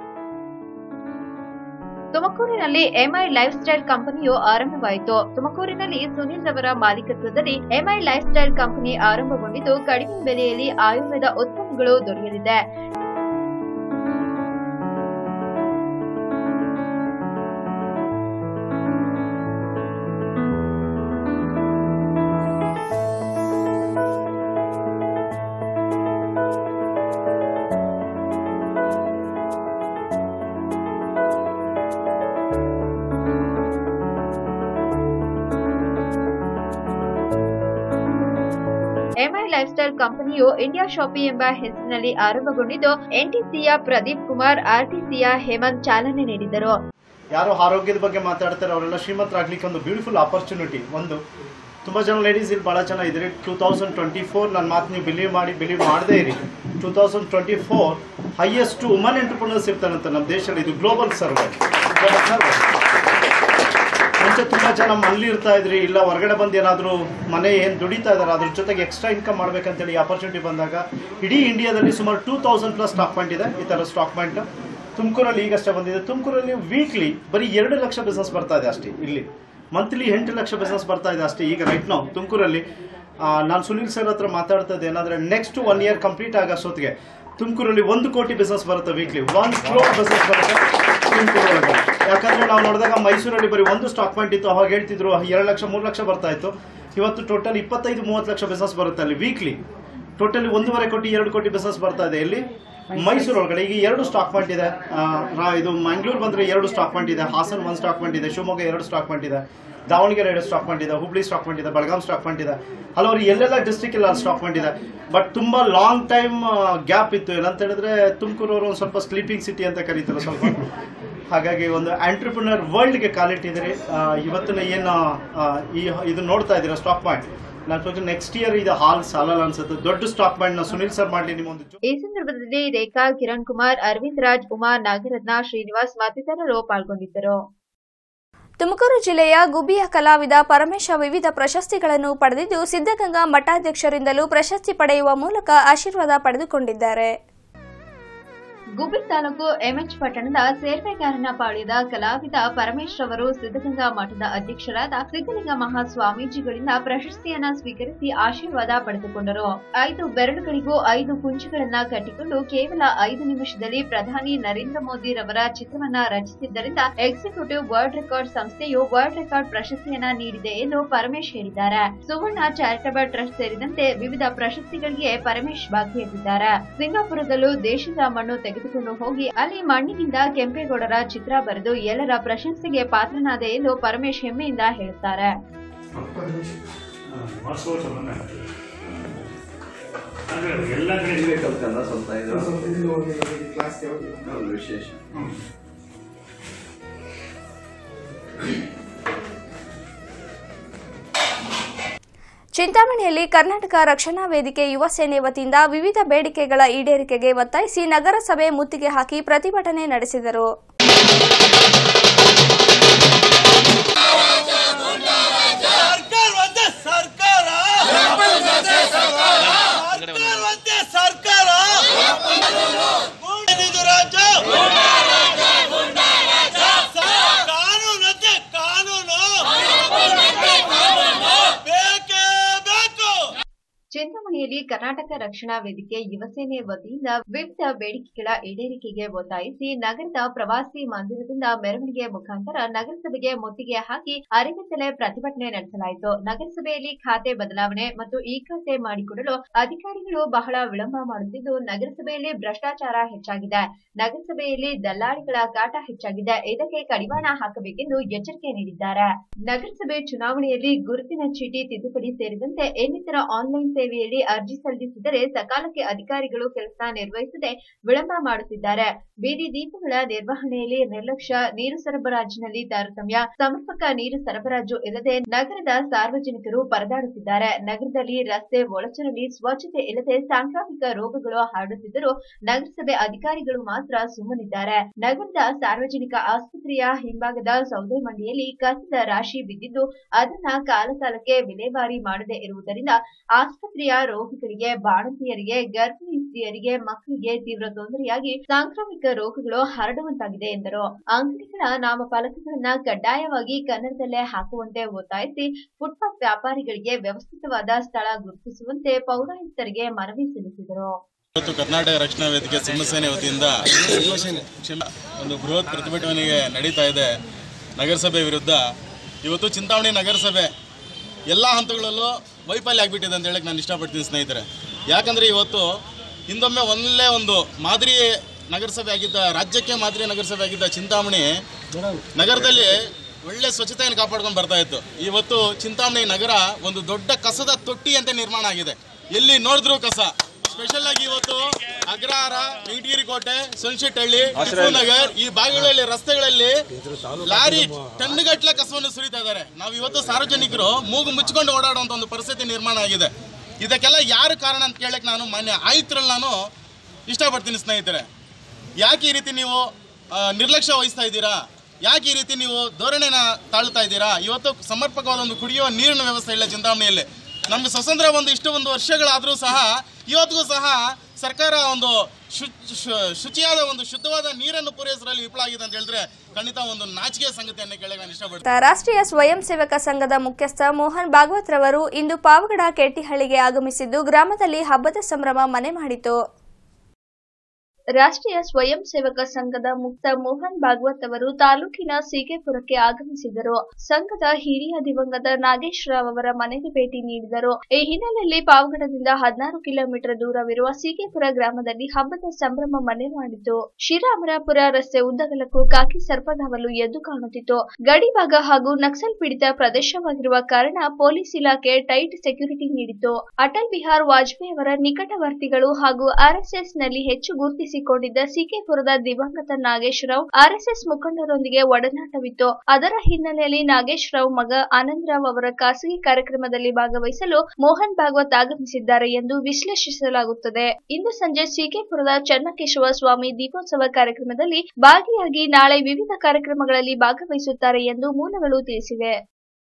ತುಮಕೂರಿನಲ್ಲಿ ಎಂಐ ಲೈಫ್ ಸ್ಟೈಲ್ ಕಂಪನಿಯು ಆರಂಭವಾಯಿತು ತುಮಕೂರಿನಲ್ಲಿ ಸುನಿಲ್ ರವರ ಮಾಲೀಕತ್ವದಲ್ಲಿ ಎಂಐ ಲೈಫ್ ಸ್ಟೈಲ್ ಕಂಪನಿ ಆರಂಭಗೊಂಡಿದ್ದು ಕಡಿಮೆ ಬೆಲೆಯಲ್ಲಿ ಆಯುರ್ವೇದ ಉತ್ಪನ್ನಗಳು ದೊರೆಯಲಿದೆ ಎಂಐ ಲೈಫ್ ಸ್ಟೈಲ್ ಕಂಪನಿಯು ಇಂಡಿಯಾ ಶಾಪಿ ಎಂಬ ಹೆಸರಿನಲ್ಲಿ ಆರಂಭಗೊಂಡಿದ್ದು ಎನ್ಟಿಸಿಯ ಪ್ರದೀಪ್ ಕುಮಾರ್ ಆರ್ಟಿಸಿಯ ಹೇಮಂತ್ ಚಾಲನೆ ನೀಡಿದರು ಯಾರು ಆರೋಗ್ಯದ ಬಗ್ಗೆ ಮಾತಾಡ್ತಾರೆ ಅವರೆಲ್ಲ ಶ್ರೀಮಂತರಾಗ್ಲಿಕ್ಕೆ ಒಂದು ಬ್ಯೂಟಿಫುಲ್ ಆಪರ್ಚುನಿಟಿ ಒಂದು ತುಂಬ ಜನ ಲೇಡೀಸ್ ಇಲ್ಲಿ ಭಾಳ ಜನ ಇದ್ದಾರೆ ಟೂ ತೌಸಂಡ್ ಟ್ವೆಂಟಿ ಫೋರ್ ನನ್ನ ಮಾತು ನೀವು ಬಿಲೀವ್ ಮಾಡಿ ಬಿಲೀವ್ ಮಾಡದೇ ಇರಿ two thousand twenty four highest woman entrepreneurs ಇರ್ತಾರಂತ ನಮ್ಮ ದೇಶದಲ್ಲಿ ಇದು ಗ್ಲೋಬಲ್ ಸರ್ವೆ ಮುಂಚೆ ತುಂಬ ಜನ ಮನೇಲಿ ಇರ್ತಾ ಇದ್ರಿ ಇಲ್ಲ ಹೊರಗಡೆ ಬಂದು ಏನಾದರೂ ಮನೆ ಏನು ದುಡಿತಾ ಇದ್ದಾರೆ ಅದ್ರ ಜೊತೆಗೆ ಎಕ್ಸ್ಟ್ರಾ ಇನ್ಕಮ್ ಮಾಡ್ಬೇಕಂತೇಳಿ ಆಪರ್ಚುನಿಟಿ ಬಂದಾಗ ಇಡೀ ಇಂಡಿಯಾದಲ್ಲಿ ಸುಮಾರು two thousand plus stock point ಇದೆ ಈ ಥರ ಸ್ಟಾಕ್ ಪಾಯಿಂಟ್ ತುಮಕೂರಲ್ಲಿ ಈಗಷ್ಟೇ ಬಂದಿದೆ ತುಮಕೂರಲ್ಲಿ ವೀಕ್ಲಿ ಬರೀ ಎರಡು ಲಕ್ಷ ಬಿಸ್ನೆಸ್ ಬರ್ತಾ ಇದೆ ಅಷ್ಟೇ ಇಲ್ಲಿ ಮಂತ್ಲಿ ಎಂಟು ಲಕ್ಷ ಬಿಸ್ನೆಸ್ ಬರ್ತಾ ಇದೆ ಅಷ್ಟೇ ಈಗ ರೈಟ್ ನಾವು ತುಮಕೂರಲ್ಲಿ ನಾನು ಸುನಿಲ್ ಸರ್ ಹತ್ರ ಮಾತಾಡ್ತಾ ಇದ್ದೆ ಏನಂದ್ರೆ ನೆಕ್ಸ್ಟ್ ಒನ್ ಇಯರ್ ಕಂಪ್ಲೀಟ್ ಆಗೋಷ್ಟೊತ್ತಿಗೆ ತುಮಕೂರಲ್ಲಿ ಒಂದು ಕೋಟಿ ಬಿಸ್ನೆಸ್ ಬರುತ್ತೆ ವೀಕ್ಲಿ ಒನ್ ಕ್ರೋರ್ ಬಿಸ್ನೆಸ್ ಬರುತ್ತೆ ತುಮಕೂರು ಒಳಗೆ ಯಾಕಂದ್ರೆ ನಾವು ನೋಡಿದಾಗ ಮೈಸೂರಲ್ಲಿ ಬರೀ ಒಂದು ಸ್ಟಾಕ್ ಪಾಯಿಂಟ್ ಇತ್ತು ಅವಾಗ ಹೇಳ್ತಿದ್ರು ಎರಡು ಲಕ್ಷ ಮೂರು ಲಕ್ಷ ಬರ್ತಾ ಇತ್ತು ಇವತ್ತು ಟೋಟಲ್ ಇಪ್ಪತ್ತೈದು ಮೂವತ್ತು ಲಕ್ಷ ಬಿಸ್ನೆಸ್ ಬರುತ್ತೆ ಅಲ್ಲಿ ವೀಕ್ಲಿ ಟೋಟಲಿ ಒಂದೂವರೆ ಕೋಟಿ ಎರಡು ಕೋಟಿ ಬಿಸ್ನೆಸ್ ಬರ್ತಾ ಇದೆ ಇಲ್ಲಿ ಮೈಸೂರು ಒಳಗಡೆ ಈಗ ಎರಡು ಸ್ಟಾಕ್ ಪಾಯಿಂಟ್ ಇದೆ ಆ, ರಾ- ಇದು ಮಂಗಳೂರು ಬಂದ್ರೆ ಎರಡು ಸ್ಟಾಕ್ ಪಾಯಿಂಟ್ ಇದೆ ಹಾಸನ್ ಒಂದು ಸ್ಟಾಕ್ ಪಾಯಿಂಟ್ ಇದೆ ಶಿವಮೊಗ್ಗ ಎರಡು ಸ್ಟಾಕ್ ಪಾಯಿಂಟ್ ಇದೆ ದಾವಣಗೆರೆ ಎರಡು ಸ್ಟಾಕ್ ಪಾಯಿಂಟ್ ಇದೆ ಹುಬ್ಳಿ ಸ್ಟಾಕ್ ಪಾಯಿಂಟ್ ಇದೆ ಬೆಳಗಾಂ ಸ್ಟಾಕ್ ಪಾಯಿಂಟ್ ಇದೆ ಹಲವಾರು ಎಲ್ಲೆಲ್ಲ ಡಿಸ್ಟ್ರಿಕ್ಟ್ ಎಲ್ಲ ಸ್ಟಾಕ್ ಪಾಯಿಂಟ್ ಇದೆ ಬಟ್ ತುಂಬಾ ಲಾಂಗ್ ಟೈಮ್ ಗ್ಯಾಪ್ ಇತ್ತು ಏನಂತ ಹೇಳಿದ್ರೆ ತುಮಕೂರವರು ಒಂದು ಸ್ವಲ್ಪ ಸ್ಲೀಪಿಂಗ್ ಸಿಟಿ ಅಂತ ಕರೀತಾರೆ ಸ್ವಲ್ಪ ಹಾಗಾಗಿ ಒಂದು ಆಂಟ್ರಪ್ರಿನರ್ ವರ್ಲ್ಡ್ಗೆ ಕಾಲಿಟ್ಟಿದ್ದೀರಿ ಆ, ಇವತ್ತಿನ ಏನು ಆ, ಈ ಇದು ನೋಡ್ತಾ ಇದ್ದೀರಾ ಸ್ಟಾಕ್ ಪಾಯಿಂಟ್ ನಾನು ನೆಕ್ಸ್ಟ್ ಇಯರ್ ಇದು ಹಾಲ್ ಸಾಲಲ್ಲ ಅನ್ಸುತ್ತೆ ದೊಡ್ಡ ಸ್ಟಾಕ್ ಪಾಯಿಂಟ್ ನ ಸುನಿಲ್ ಸರ್ ಮಾಡಲಿ ನಿಮ್ಮ ಒಂದು ಈ ಸಂದರ್ಭದಲ್ಲಿ ರೇಖಾ ಕಿರಣ್ ಕುಮಾರ್ ಅರವಿಂದ್ ರಾಜ್ ಉಮಾ ನಾಗರತ್ನ ಶ್ರೀನಿವಾಸ್ ಮತ್ತಿತರರು ಪಾಲ್ಗೊಂಡಿದ್ದರು ತುಮಕೂರು ಜಿಲ್ಲೆಯ ಗುಬ್ಬಿಯ ಕಲಾವಿದ ಪರಮೇಶ ವಿವಿಧ ಪ್ರಶಸ್ತಿಗಳನ್ನು ಪಡೆದಿದ್ದು ಸಿದ್ದಗಂಗಾ ಮಠಾಧ್ಯಕ್ಷರಿಂದಲೂ ಪ್ರಶಸ್ತಿ ಪಡೆಯುವ ಮೂಲಕ ಆಶೀರ್ವಾದ ಪಡೆದುಕೊಂಡಿದ್ದಾರೆ ಗುಬ್ಬಿ ತಾಲೂಕು ಎಂಎಚ್ ಪಟ್ಟಣದ ಸೇರ್ವೆಗಾರನ ಪಾಳ್ಯದ ಕಲಾವಿದ ಪರಮೇಶ್ ಅವರು ಸಿದ್ದಗಂಗಾ ಮಠದ ಅಧ್ಯಕ್ಷರಾದ ಸಿದ್ದಲಿಂಗ ಮಹಾಸ್ವಾಮೀಜಿಗಳಿಂದ ಪ್ರಶಸ್ತಿಯನ್ನ ಸ್ವೀಕರಿಸಿ ಆಶೀರ್ವಾದ ಪಡೆದುಕೊಂಡರು ಐದು ಬೆರಳುಗಳಿಗೂ ಐದು ಕುಂಚಗಳನ್ನ ಕಟ್ಟಿಕೊಂಡು ಕೇವಲ ಐದು ನಿಮಿಷದಲ್ಲಿ ಪ್ರಧಾನಿ ನರೇಂದ್ರ ಮೋದಿ ರವರ ಚಿತ್ರವನ್ನ ರಚಿಸಿದ್ದರಿಂದ ಎಕ್ಸಿಕ್ಯೂಟಿವ್ ವರ್ಲ್ಡ್ ರೆಕಾರ್ಡ್ ಸಂಸ್ಥೆಯು ವರ್ಲ್ಡ್ ರೆಕಾರ್ಡ್ ಪ್ರಶಸ್ತಿಯನ್ನ ನೀಡಿದೆ ಎಂದು ಪರಮೇಶ್ ಹೇಳಿದ್ದಾರೆ ಸುವರ್ಣ ಚಾರಿಟಬಲ್ ಟ್ರಸ್ಟ್ ಸೇರಿದಂತೆ ವಿವಿಧ ಪ್ರಶಸ್ತಿಗಳಿಗೆ ಪರಮೇಶ್ ಭಾಗಿಯಾಗಿದ್ದಾರೆ ಸಿಂಗಾಪುರದಲ್ಲೂ ದೇಶದ ಮಣ್ಣು ತೆಗೆದುಕೊಂಡು ಹೋಗಿ ಅಲ್ಲಿ ಮಣ್ಣಿನಿಂದ ಕೆಂಪೇಗೌಡರ ಚಿತ್ರ ಬರೆದು ಎಲ್ಲರ ಪ್ರಶಂಸೆಗೆ ಪಾತ್ರನಾದೆ ಎಂದು ಪರಮೇಶ್ ಹೆಮ್ಮೆಯಿಂದ ಹೇಳುತ್ತಾರೆ ಎಲ್ಲ ಕಡೆ ಇದೇ ಕಲ್ತಲ್ಲ ಸ್ವಲ್ಪ ಇದು ಹೌದು, ವಿಶೇಷ ಚಿಂತಾಮಣಿಯಲ್ಲಿ ಕರ್ನಾಟಕ ರಕ್ಷಣಾ ವೇದಿಕೆ ಯುವ ಸೇನೆ ವತಿಯಿಂದ ವಿವಿಧ ಬೇಡಿಕೆಗಳ ಈಡೇರಿಕೆಗೆ ಒತ್ತಾಯಿಸಿ ನಗರಸಭೆ ಮುತ್ತಿಗೆ ಹಾಕಿ ಪ್ರತಿಭಟನೆ ನಡೆಸಿದರು ಚಿಂತಾಮಣಿಯಲ್ಲಿ ಕರ್ನಾಟಕ ರಕ್ಷಣಾ ವೇದಿಕೆ ಯುವಸೇನೆ ವತಿಯಿಂದ ವಿವಿಧ ಬೇಡಿಕೆಗಳ ಈಡೇರಿಕೆಗೆ ಒತ್ತಾಯಿಸಿ ನಗರದ ಪ್ರವಾಸಿ ಮಂದಿರದಿಂದ ಮೆರವಣಿಗೆ ಮುಖಾಂತರ ನಗರಸಭೆಗೆ ಮುತ್ತಿಗೆ ಹಾಕಿ ಅರೆಗತ್ತಲೆ ಪ್ರತಿಭಟನೆ ನಡೆಸಲಾಯಿತು ನಗರಸಭೆಯಲ್ಲಿ ಖಾತೆ ಬದಲಾವಣೆ ಮತ್ತು ಈ ಖಾತೆ ಮಾಡಿಕೊಡಲು ಅಧಿಕಾರಿಗಳು ಬಹಳ ವಿಳಂಬ ಮಾಡುತ್ತಿದ್ದು ನಗರಸಭೆಯಲ್ಲಿ ಭ್ರಷ್ಟಾಚಾರ ಹೆಚ್ಚಾಗಿದೆ ನಗರಸಭೆಯಲ್ಲಿ ದಲ್ಲಾಳಿಗಳ ಕಾಟ ಹೆಚ್ಚಾಗಿದೆ ಇದಕ್ಕೆ ಕಡಿವಾಣ ಹಾಕಬೇಕೆಂದು ಎಚ್ಚರಿಕೆ ನೀಡಿದ್ದಾರೆ ನಗರಸಭೆ ಚುನಾವಣೆಯಲ್ಲಿ ಗುರುತಿನ ಚೀಟಿ ತಿದ್ದುಪಡಿ ಸೇರಿದಂತೆ ಇನ್ನಿತರ ಆನ್ಲೈನ್ ಸೇವೆಯಲ್ಲಿ ಅರ್ಜಿ ಸಲ್ಲಿಸಿದರೆ ಸಕಾಲಕ್ಕೆ ಅಧಿಕಾರಿಗಳು ಕೆಲಸ ನಿರ್ವಹಿಸದೆ ವಿಳಂಬ ಮಾಡುತ್ತಿದ್ದಾರೆ ಬೀದಿ ದೀಪಗಳ ನಿರ್ವಹಣೆಯಲ್ಲಿ ನಿರ್ಲಕ್ಷ್ಯ ನೀರು ಸರಬರಾಜಿನಲ್ಲಿ ತಾರತಮ್ಯ ಸಮರ್ಪಕ ನೀರು ಸರಬರಾಜು ಇಲ್ಲದೆ ನಗರದ ಸಾರ್ವಜನಿಕರು ಪರದಾಡುತ್ತಿದ್ದಾರೆ ನಗರದಲ್ಲಿ ರಸ್ತೆ ಒಳಚರಂಡಿ ಸ್ವಚ್ಛತೆ ಇಲ್ಲದೆ ಸಾಂಕ್ರಾಮಿಕ ರೋಗಗಳು ಹರಡುತ್ತಿದ್ದರೂ ನಗರಸಭೆ ಅಧಿಕಾರಿಗಳು ಮಾತ್ರ ಸುಮ್ಮನಿದ್ದಾರೆ ನಗರದ ಸಾರ್ವಜನಿಕ ಆಸ್ಪತ್ರೆಯ ಹಿಂಭಾಗದ ಸೌದೆ ಮಂಡಿಯಲ್ಲಿ ಕಸದ ರಾಶಿ ಬಿದ್ದಿದ್ದು ಅದನ್ನ ಕಾಲಕಾಲಕ್ಕೆ ವಿಲೇವಾರಿ ಮಾಡದೇ ಇರುವುದರಿಂದ ಆಸ್ಪತ್ರೆಯ ರೋಗಿಗಳಿಗೆ ಬಾಣಂತಿಯರಿಗೆ ಗರ್ಭಿಣಿ ಸ್ತ್ರೀಯರಿಗೆ ಮಕ್ಕಳಿಗೆ ತೀವ್ರ ತೊಂದರೆಯಾಗಿ ಸಾಂಕ್ರಾಮಿಕ ರೋಗಗಳು ಹರಡುವಂತಾಗಿದೆ ಎಂದರು ಅಂಗಡಿಗಳ ನಾಮಫಲಕಗಳನ್ನ ಕಡ್ಡಾಯವಾಗಿ ಕನ್ನಡದಲ್ಲೇ ಹಾಕುವಂತೆ ಒತ್ತಾಯಿಸಿ ಫುಟ್ಪಾತ್ ವ್ಯಾಪಾರಿಗಳಿಗೆ ವ್ಯವಸ್ಥಿತವಾದ ಸ್ಥಳ ಗುರುತಿಸುವಂತೆ ಪೌರಾಯುಕ್ತರಿಗೆ ಮನವಿ ಸಲ್ಲಿಸಿದರು ಇವತ್ತು ಕರ್ನಾಟಕ ರಕ್ಷಣಾ ವೇದಿಕೆ ಸಿಂಹಸೇನೆ ವತಿಯಿಂದ ಕ್ಷಮ- ಒಂದು ಬೃಹತ್ ಪ್ರತಿಭಟನೆಗೆ ನಡೀತಾ ಇದೆ ನಗರಸಭೆ ವಿರುದ್ಧ ಇವತ್ತು ಚಿಂತಾಮಣಿ ನಗರಸಭೆ ಎಲ್ಲ ಹಂತಗಳಲ್ಲೂ ವೈಫಲ್ಯ ಆಗಿಬಿಟ್ಟಿದೆ ಅಂತ ಹೇಳಕ್ಕೆ ನಾನು ಇಷ್ಟಪಡ್ತೀನಿ ಸ್ನೇಹಿತರೆ ಯಾಕಂದರೆ ಇವತ್ತು ಹಿಂದೊಮ್ಮೆ ಒಂದಲ್ಲೇ ಒಂದು ಮಾದರಿ ನಗರಸಭೆ ಆಗಿದ್ದ ರಾಜ್ಯಕ್ಕೆ ಮಾದರಿ ನಗರಸಭೆ ಆಗಿದ್ದ ಚಿಂತಾಮಣಿ ನಗರದಲ್ಲಿ ಒಳ್ಳೆ ಸ್ವಚ್ಛತೆಯನ್ನು ಕಾಪಾಡ್ಕೊಂಡು ಬರ್ತಾ ಇತ್ತು ಇವತ್ತು ಚಿಂತಾಮಣಿ ನಗರ ಒಂದು ದೊಡ್ಡ ಕಸದ ತೊಟ್ಟಿ ಅಂತ ನಿರ್ಮಾಣ ಆಗಿದೆ ಎಲ್ಲಿ ನೋಡಿದ್ರು ಕಸ ಸ್ಪೆಷಲ್ ಆಗಿ ಇವತ್ತು ಅಗ್ರಹಾರ ವೆಂಕಟಗಿರಿ ಕೋಟೆ ಸನ್ಶೆಟ್ಟಹಳ್ಳಿ ಟಿಪ್ಪು ನಗರ್ ಈ ಭಾಗಗಳಲ್ಲಿ ರಸ್ತೆಗಳಲ್ಲಿ ಲಾರಿ ಟನ್ಗಟ್ಲೆ ಕಸವನ್ನು ಸುರಿತಾ ಇದ್ದಾರೆ ನಾವು ಇವತ್ತು ಸಾರ್ವಜನಿಕರು ಮೂಗು ಮುಚ್ಚಿಕೊಂಡು ಓಡಾಡುವಂತ ಒಂದು ಪರಿಸ್ಥಿತಿ ನಿರ್ಮಾಣ ಆಗಿದೆ ಇದಕ್ಕೆಲ್ಲ ಯಾರು ಕಾರಣ ಅಂತ ಕೇಳಕ್ಕೆ ನಾನು ಮಾನ್ಯ ಆಯುಕ್ತರಲ್ಲಿ ನಾನು ಇಷ್ಟಪಡ್ತೀನಿ ಸ್ನೇಹಿತರೆ ಯಾಕೆ ಈ ರೀತಿ ನೀವು ಆ, ನಿರ್ಲಕ್ಷ್ಯ ವಹಿಸ್ತಾ ಇದ್ದೀರಾ ಯಾಕೆ ಈ ರೀತಿ ನೀವು ಧೋರಣೆನ ತಾಳ್ತಾ ಇದ್ದೀರಾ ಇವತ್ತು ಸಮರ್ಪಕವಾದ ಒಂದು ಕುಡಿಯುವ ನೀರಿನ ವ್ಯವಸ್ಥೆ ಇಲ್ಲ ಚಿಂತಾಮಣಿಯಲ್ಲಿ ನಮ್ಗೆ ಸ್ವತಂತ್ರ ಒಂದು ಇಷ್ಟು ಒಂದು ವರ್ಷಗಳಾದರೂ ಸಹ ಇವತ್ತಿಗೂ ಸಹ ಸರ್ಕಾರ ಒಂದು ಶು ಶು- ಶುಚಿಯಾದ ಒಂದು ಶುದ್ಧವಾದ ನೀರನ್ನು ಪೂರೈಸಲು ವಿಫಲ ಆಗಿದೆ ಅಂತ ಹೇಳಿದ್ರೆ ಖಂಡಿತ ಒಂದು ನಾಚಿಕೆಯ ಸಂಗತಿಯನ್ನು ಕೇಳಕ್ಕೆ ನಾನು ಇಷ್ಟಪಡ್ತೀನಿ ರಾಷ್ಟ್ರೀಯ ಸ್ವಯಂ ಸೇವಕ ಸಂಘದ ಮುಖ್ಯಸ್ಥ ಮೋಹನ್ ಭಾಗವತ್ ರವರು ಇಂದು ಪಾವಗಡ ಕೆಟ್ಟಿಹಳ್ಳಿಗೆ ಆಗಮಿಸಿದ್ದು ಗ್ರಾಮದಲ್ಲಿ ಹಬ್ಬದ ಸಂಭ್ರಮ ಮನೆ ಮಾಡಿತು ರಾಷ್ಟ್ರೀಯ ಸ್ವಯಂ ಸೇವಕ ಸಂಘದ ಮುಕ್ತ ಮೋಹನ್ ಭಾಗವತ್ ಅವರು ತಾಲೂಕಿನ ಸೀಗೆಪುರಕ್ಕೆ ಆಗಮಿಸಿದರು ಸಂಘದ ಹಿರಿಯ ದಿವಂಗತ ನಾಗೇಶ್ ರಾವ್ ಅವರ ಮನೆಗೆ ಭೇಟಿ ನೀಡಿದರು ಈ ಹಿನ್ನೆಲೆಯಲ್ಲಿ ಪಾವಗಡದಿಂದ ಹದಿನಾರು ಕಿಲೋಮೀಟರ್ ದೂರವಿರುವ ಸೀಗೆಪುರ ಗ್ರಾಮದಲ್ಲಿ ಹಬ್ಬದ ಸಂಭ್ರಮ ಮನೆ ಮಾಡಿತು ಶ್ರೀರಾಮರಾಪುರ ರಸ್ತೆ ಉದ್ದಗಲಕ್ಕೂ ಕಾಕಿ ಸರ್ಪಗಾವಲು ಎದ್ದು ಕಾಣುತ್ತಿತ್ತು ಗಡಿಭಾಗ ಹಾಗೂ ನಕ್ಸಲ್ ಪೀಡಿತ ಪ್ರದೇಶವಾಗಿರುವ ಕಾರಣ ಪೊಲೀಸ್ ಇಲಾಖೆ ಟೈಟ್ ಸೆಕ್ಯೂರಿಟಿ ನೀಡಿತು ಅಟಲ್ ಬಿಹಾರ್ ವಾಜಪೇಯಿ ಅವರ ನಿಕಟವರ್ತಿಗಳು ಹಾಗೂ ಆರ್ಎಸ್ಎಸ್ ನಲ್ಲಿ ಹೆಚ್ಚು ಗುರುತಿಸಿಕೊಂಡಿದ್ದ ಸಿಕೆಪುರದ ದಿವಂಗತ ನಾಗೇಶ್ ರಾವ್ ಆರ್ಎಸ್ಎಸ್ ಮುಖಂಡರೊಂದಿಗೆ ಒಡನಾಟವಿತ್ತು ಅದರ ಹಿನ್ನೆಲೆಯಲ್ಲಿ ನಾಗೇಶ್ ರಾವ್ ಮಗ ಆನಂದ್ ರಾವ್ ಅವರ ಖಾಸಗಿ ಕಾರ್ಯಕ್ರಮದಲ್ಲಿ ಭಾಗವಹಿಸಲು ಮೋಹನ್ ಭಾಗವತ್ ಆಗಮಿಸಿದ್ದಾರೆ ಎಂದು ವಿಶ್ಲೇಷಿಸಲಾಗುತ್ತದೆ ಇಂದು ಸಂಜೆ ಸಿಕೆಪುರದ ಚನ್ನಕೇಶವ ಸ್ವಾಮಿ ದೀಪೋತ್ಸವ ಕಾರ್ಯಕ್ರಮದಲ್ಲಿ ಭಾಗಿಯಾಗಿ ನಾಳೆ ವಿವಿಧ ಕಾರ್ಯಕ್ರಮಗಳಲ್ಲಿ ಭಾಗವಹಿಸುತ್ತಾರೆ ಎಂದು ಮೂಲಗಳು ತಿಳಿಸಿವೆ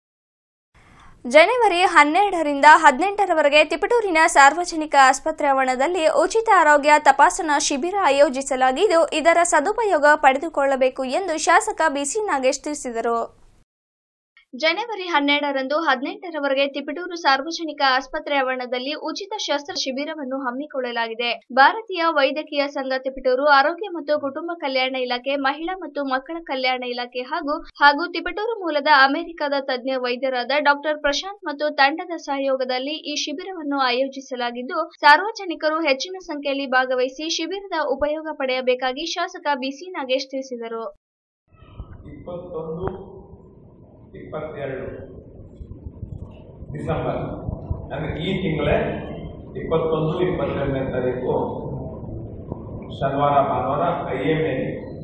ಜನವರಿ ಹನ್ನೆರಡರಿಂದ ಹದಿನೆಂಟರವರೆಗೆ ತಿಪಟೂರಿನ ಸಾರ್ವಜನಿಕ ಆಸ್ಪತ್ರೆ ಆವರಣದಲ್ಲಿ ಉಚಿತ ಆರೋಗ್ಯ ತಪಾಸಣಾ ಶಿಬಿರ ಆಯೋಜಿಸಲಾಗಿದ್ದು ಇದರ ಸದುಪಯೋಗ ಪಡೆದುಕೊಳ್ಳಬೇಕು ಎಂದು ಶಾಸಕ ಬಿಸಿ ನಾಗೇಶ್ ತಿಳಿಸಿದರು ಜನವರಿ ಹನ್ನೆರಡರಂದು ಹದಿನೆಂಟರವರೆಗೆ ತಿಪಟೂರು ಸಾರ್ವಜನಿಕ ಆಸ್ಪತ್ರೆ ಆವರಣದಲ್ಲಿ ಉಚಿತ ಶಸ್ತ್ರ ಶಿಬಿರವನ್ನು ಹಮ್ಮಿಕೊಳ್ಳಲಾಗಿದೆ ಭಾರತೀಯ ವೈದ್ಯಕೀಯ ಸಂಘ ತಿಪಟೂರು ಆರೋಗ್ಯ ಮತ್ತು ಕುಟುಂಬ ಕಲ್ಯಾಣ ಇಲಾಖೆ ಮಹಿಳಾ ಮತ್ತು ಮಕ್ಕಳ ಕಲ್ಯಾಣ ಇಲಾಖೆ ಹಾಗೂ ಹಾಗೂ ತಿಪಟೂರು ಮೂಲದ ಅಮೆರಿಕದ ತಜ್ಞ ವೈದ್ಯರಾದ ಡಾಕ್ಟರ್ ಪ್ರಶಾಂತ್ ಮತ್ತು ತಂಡದ ಸಹಯೋಗದಲ್ಲಿ ಈ ಶಿಬಿರವನ್ನು ಆಯೋಜಿಸಲಾಗಿದ್ದು ಸಾರ್ವಜನಿಕರು ಹೆಚ್ಚಿನ ಸಂಖ್ಯೆಯಲ್ಲಿ ಭಾಗವಹಿಸಿ ಶಿಬಿರದ ಉಪಯೋಗ ಪಡೆಯಬೇಕಾಗಿ ಶಾಸಕ ಬಿಸಿ ನಾಗೇಶ್ ತಿಳಿಸಿದರು ಇಪ್ಪತ್ತೊಂದು ಇಪ್ಪತ್ತೆರಡು ಡಿಸೆಂಬರ್ ಅಂದರೆ ಈ ತಿಂಗಳೇ ಇಪ್ಪತ್ತೊಂದು ಇಪ್ಪತ್ತೆರಡನೇ ತಾರೀಕು ಶನಿವಾರ ಭಾನುವಾರ ಐ ಎಮ್ ಎ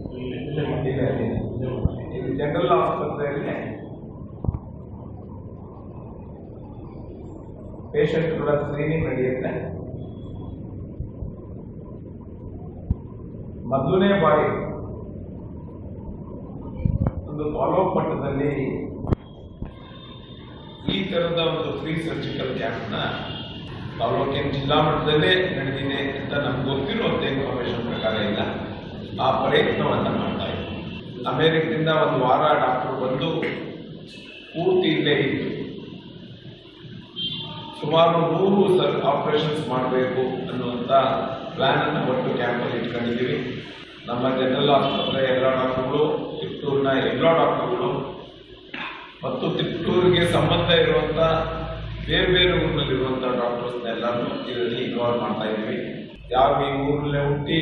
ಇದು ಜನರಲ್ ಆಸ್ಪತ್ರೆಯಲ್ಲಿ ಪೇಷಂಟ್ಗಳ ಸ್ಕ್ರೀನಿಂಗ್ ನಡೆಯುತ್ತೆ ಮೊದಲನೇ ಬಾರಿ ಒಂದು ತಾಲೂಕು ಮಟ್ಟದಲ್ಲಿ ಈ ಥರದ ಒಂದು ಫ್ರೀ ಸರ್ಜಿಕಲ್ ಕ್ಯಾಂಪ್ನ ತಾಲೂಕಿನ ಜಿಲ್ಲಾ ಮಟ್ಟದಲ್ಲೇ ನಡೆದಿದೆ ಅಂತ ನಮ್ಗೆ ಗೊತ್ತಿರುವಂಥ ಇನ್ಫಾರ್ಮೇಶನ್ ಪ್ರಕಾರ ಇಲ್ಲ ಆ ಪ್ರಯತ್ನವನ್ನು ಮಾಡ್ತಾ ಇದ್ದೀವಿ ಅಮೆರಿಕದಿಂದ ಒಂದು ವಾರ ಡಾಕ್ಟರ್ ಬಂದು ಪೂರ್ತಿ ಇಲ್ಲೇ ಇದ್ದು ಸುಮಾರು ನೂರು ಸರ್ ಆಪರೇಷನ್ಸ್ ಮಾಡಬೇಕು ಅನ್ನುವಂಥ ಪ್ಲ್ಯಾನನ್ನು ಒಟ್ಟು ಕ್ಯಾಂಪಲ್ಲಿ ಇಟ್ಕೊಂಡಿದ್ದೀವಿ ನಮ್ಮ ಜನರಲ್ ಆಸ್ಪತ್ರೆ ಎಲ್ಲ ಡಾಕ್ಟರ್ಗಳು ತಿಪ್ಟೂರಿನ ಎಲ್ಲ ಡಾಕ್ಟರ್ಗಳು ಮತ್ತು ತಿಪ್ಟೂರಿಗೆ ಸಂಬಂಧ ಇರುವಂಥ ಬೇರೆ ಬೇರೆ ಊರಿನಲ್ಲಿರುವಂಥ ಡಾಕ್ಟರ್ಸ್ನ ಎಲ್ಲರೂ ಇದರಲ್ಲಿ ಇನ್ವಾಲ್ವ್ ಮಾಡ್ತಾ ಇದ್ದೀವಿ ಯಾವ ಈ ಊರಲ್ಲೇ ಹುಟ್ಟಿ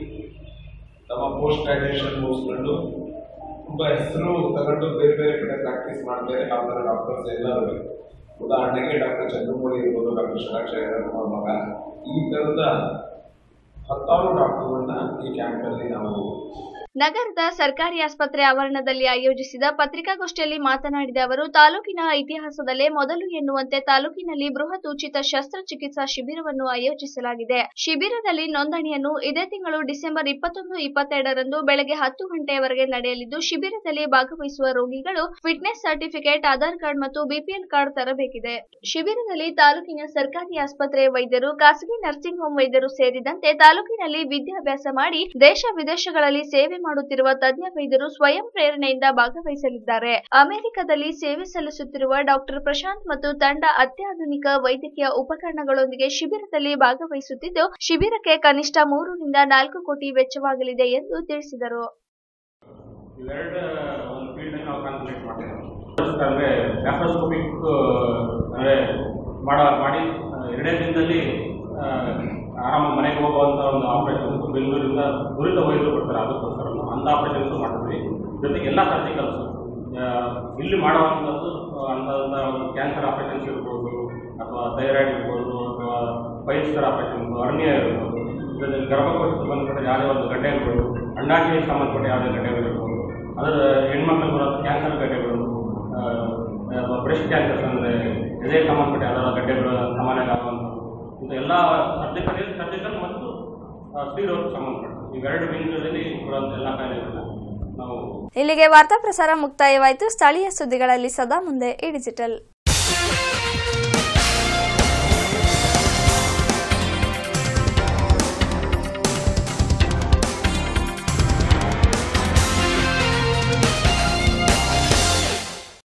ತಮ್ಮ ಪೋಸ್ಟ್ ಗ್ರಾಜುಯೇಷನ್ ಮುಗಿಸ್ಕೊಂಡು ತುಂಬ ಹೆಸರು ತಗೊಂಡು ಬೇರೆ ಬೇರೆ ಕಡೆ ಪ್ರಾಕ್ಟೀಸ್ ಮಾಡ್ತಾರೆ ಆ ಥರ ಡಾಕ್ಟರ್ಸ್ ಎಲ್ಲರೂ ಉದಾಹರಣೆಗೆ ಡಾಕ್ಟರ್ ಚಂದ್ರಮೌಳಿ ಇರ್ಬೋದು ಡಾಕ್ಟರ್ ಷಡಾಕ್ಷರ ಅವ್ರ ಮಗ ಈ ಥರದ ಹತ್ತಾರು ಡಾಕ್ಟರ್ಗಳನ್ನ ಈ ಕ್ಯಾಂಪಲ್ಲಿ ನಾವು ನಗರದ ಸರ್ಕಾರಿ ಆಸ್ಪತ್ರೆ ಆವರಣದಲ್ಲಿ ಆಯೋಜಿಸಿದ ಪತ್ರಿಕಾಗೋಷ್ಠಿಯಲ್ಲಿ ಮಾತನಾಡಿದ ಅವರು ತಾಲೂಕಿನ ಇತಿಹಾಸದಲ್ಲೇ ಮೊದಲು ಎನ್ನುವಂತೆ ತಾಲೂಕಿನಲ್ಲಿ ಬೃಹತ್ ಉಚಿತ ಶಸ್ತ್ರಚಿಕಿತ್ಸಾ ಶಿಬಿರವನ್ನು ಆಯೋಜಿಸಲಾಗಿದೆ ಶಿಬಿರದಲ್ಲಿ ನೋಂದಣಿಯನ್ನು ಇದೇ ತಿಂಗಳು ಡಿಸೆಂಬರ್ ಇಪ್ಪತ್ತೊಂದು ಇಪ್ಪತ್ತೆರಡರಂದು ಬೆಳಗ್ಗೆ ಹತ್ತು ಗಂಟೆಯವರೆಗೆ ನಡೆಯಲಿದ್ದು ಶಿಬಿರದಲ್ಲಿ ಭಾಗವಹಿಸುವ ರೋಗಿಗಳು ಫಿಟ್ನೆಸ್ ಸರ್ಟಿಫಿಕೇಟ್ ಆಧಾರ್ ಕಾರ್ಡ್ ಮತ್ತು ಬಿಪಿಎಲ್ ಕಾರ್ಡ್ ತರಬೇಕಿದೆ ಶಿಬಿರದಲ್ಲಿ ತಾಲೂಕಿನ ಸರ್ಕಾರಿ ಆಸ್ಪತ್ರೆ ವೈದ್ಯರು ಖಾಸಗಿ ನರ್ಸಿಂಗ್ ಹೋಂ ವೈದ್ಯರು ಸೇರಿದಂತೆ ತಾಲೂಕಿನಲ್ಲಿ ವಿದ್ಯಾಭ್ಯಾಸ ಮಾಡಿ ದೇಶ ವಿದೇಶಗಳಲ್ಲಿ ಸೇವೆ ಮಾಡುತ್ತಿರುವ ತಜ್ಞ ವೈದ್ಯರು ಸ್ವಯಂ ಪ್ರೇರಣೆಯಿಂದ ಭಾಗವಹಿಸಲಿದ್ದಾರೆ ಅಮೆರಿಕದಲ್ಲಿ ಸೇವೆ ಸಲ್ಲಿಸುತ್ತಿರುವ ಡಾಕ್ಟರ್ ಪ್ರಶಾಂತ್ ಮತ್ತು ತಂಡ ಅತ್ಯಾಧುನಿಕ ವೈದ್ಯಕೀಯ ಉಪಕರಣಗಳೊಂದಿಗೆ ಶಿಬಿರದಲ್ಲಿ ಭಾಗವಹಿಸುತ್ತಿದ್ದು ಶಿಬಿರಕ್ಕೆ ಕನಿಷ್ಠ ಮೂರರಿಂದ ನಾಲ್ಕು ಕೋಟಿ ವೆಚ್ಚವಾಗಲಿದೆ ಎಂದು ತಿಳಿಸಿದರು ಇವೆರಡು ಒಂದು ಫೀಲ್ಡ್ ನಾವು ಕಾನ್ಸಂಟ್ರೇಟ್ ಮಾಡಿರೋದು ಅಂದರೆ ಲ್ಯಾಪ್ರೋಸ್ಕೋಪಿಕ್ ಅಂದರೆ ಮಾಡೋ ಮಾಡಿ ಆ, ಎರಡೇ ದಿನದಲ್ಲಿ ಆ, ಆರಾಮಾಗಿ ಮನೆಗೆ ಹೋಗುವಂಥ ಒಂದು ಆಪರೇಷನ್ ಬೆಂಗಳೂರಿಂದ ನುರಿತ ವೈದ್ಯರು ಬರ್ತಾರೆ ಅದಕ್ಕೋಸ್ಕರ ಅಂಥ ಆಪರೇಷನ್ಸು ಮಾಡಿದ್ವಿ ಜೊತೆಗೆ ಎಲ್ಲ ಸರ್ಜಿಕಲ್ಸ್ ಇಲ್ಲಿ ಮಾಡುವಂಥದ್ದು ಅಂಥ ಒಂದು ಕ್ಯಾನ್ಸರ್ ಆಪರೇಷನ್ಸ್ ಇರ್ಬೋದು ಅಥವಾ ಥೈರಾಯ್ಡ್ ಇರ್ಬೋದು ಅಥವಾ ಫೈವ್ ಆಪರೇಷನ್ಸ್ ಅರ್ನಿಯ ಇರ್ಬೋದು ಜೊತೆಗೆ ಗರ್ಭಕೋಶಕ್ಕೆ ಸಂಬಂಧಪಟ್ಟ ಯಾವುದೇ ಒಂದು ಗಡ್ಡೆ ಇರ್ಬೋದು ಅಂಡಾಶಯಕ್ಕೆ ಸಂಬಂಧಪಟ್ಟ ಯಾವುದೇ ಗಡ್ಡೆಗಳು ಇರ್ಬೋದು ಅದರ ಹೆಣ್ಮಕ್ಳಿಗೆ ಬರೋ ಕ್ಯಾನ್ಸರ್ ಗಡ್ಡೆಗಳು ಅಥವಾ ಬ್ರೆಸ್ಟ್ ಕ್ಯಾನ್ಸರ್ ಅಂದರೆ ಎದೆ ಸಂಬಂಧಪಟ್ಟ ಯಾವುದಾದ್ರು ಗಡ್ಡೆಗಳು ಸಾಮಾನ್ಯವಾಗಿ ಆಗುವಂಥದ್ದು ಇಂಥ ಎಲ್ಲ ಸರ್ಜಿಕಲ್ ಸರ್ಜಿಕಲ್ ಮತ್ತು ಸ್ತ್ರೀರೋಗ ಸಂಬಂಧಪಟ್ಟ ಇವೆರಡು ವಿಂಗಡದಲ್ಲಿ ಬರುವಂಥ ಎಲ್ಲ ಕಾಯಿಲೆಗಳನ್ನ ನಾವು ಇಲ್ಲಿಗೆ ವಾರ್ತಾ ಪ್ರಸಾರ ಮುಕ್ತಾಯವಾಯಿತು ಸ್ಥಳೀಯ ಸುದ್ದಿಗಳಲ್ಲಿ ಸದಾ ಮುಂದೆ ಈ ಡಿಜಿಟಲ್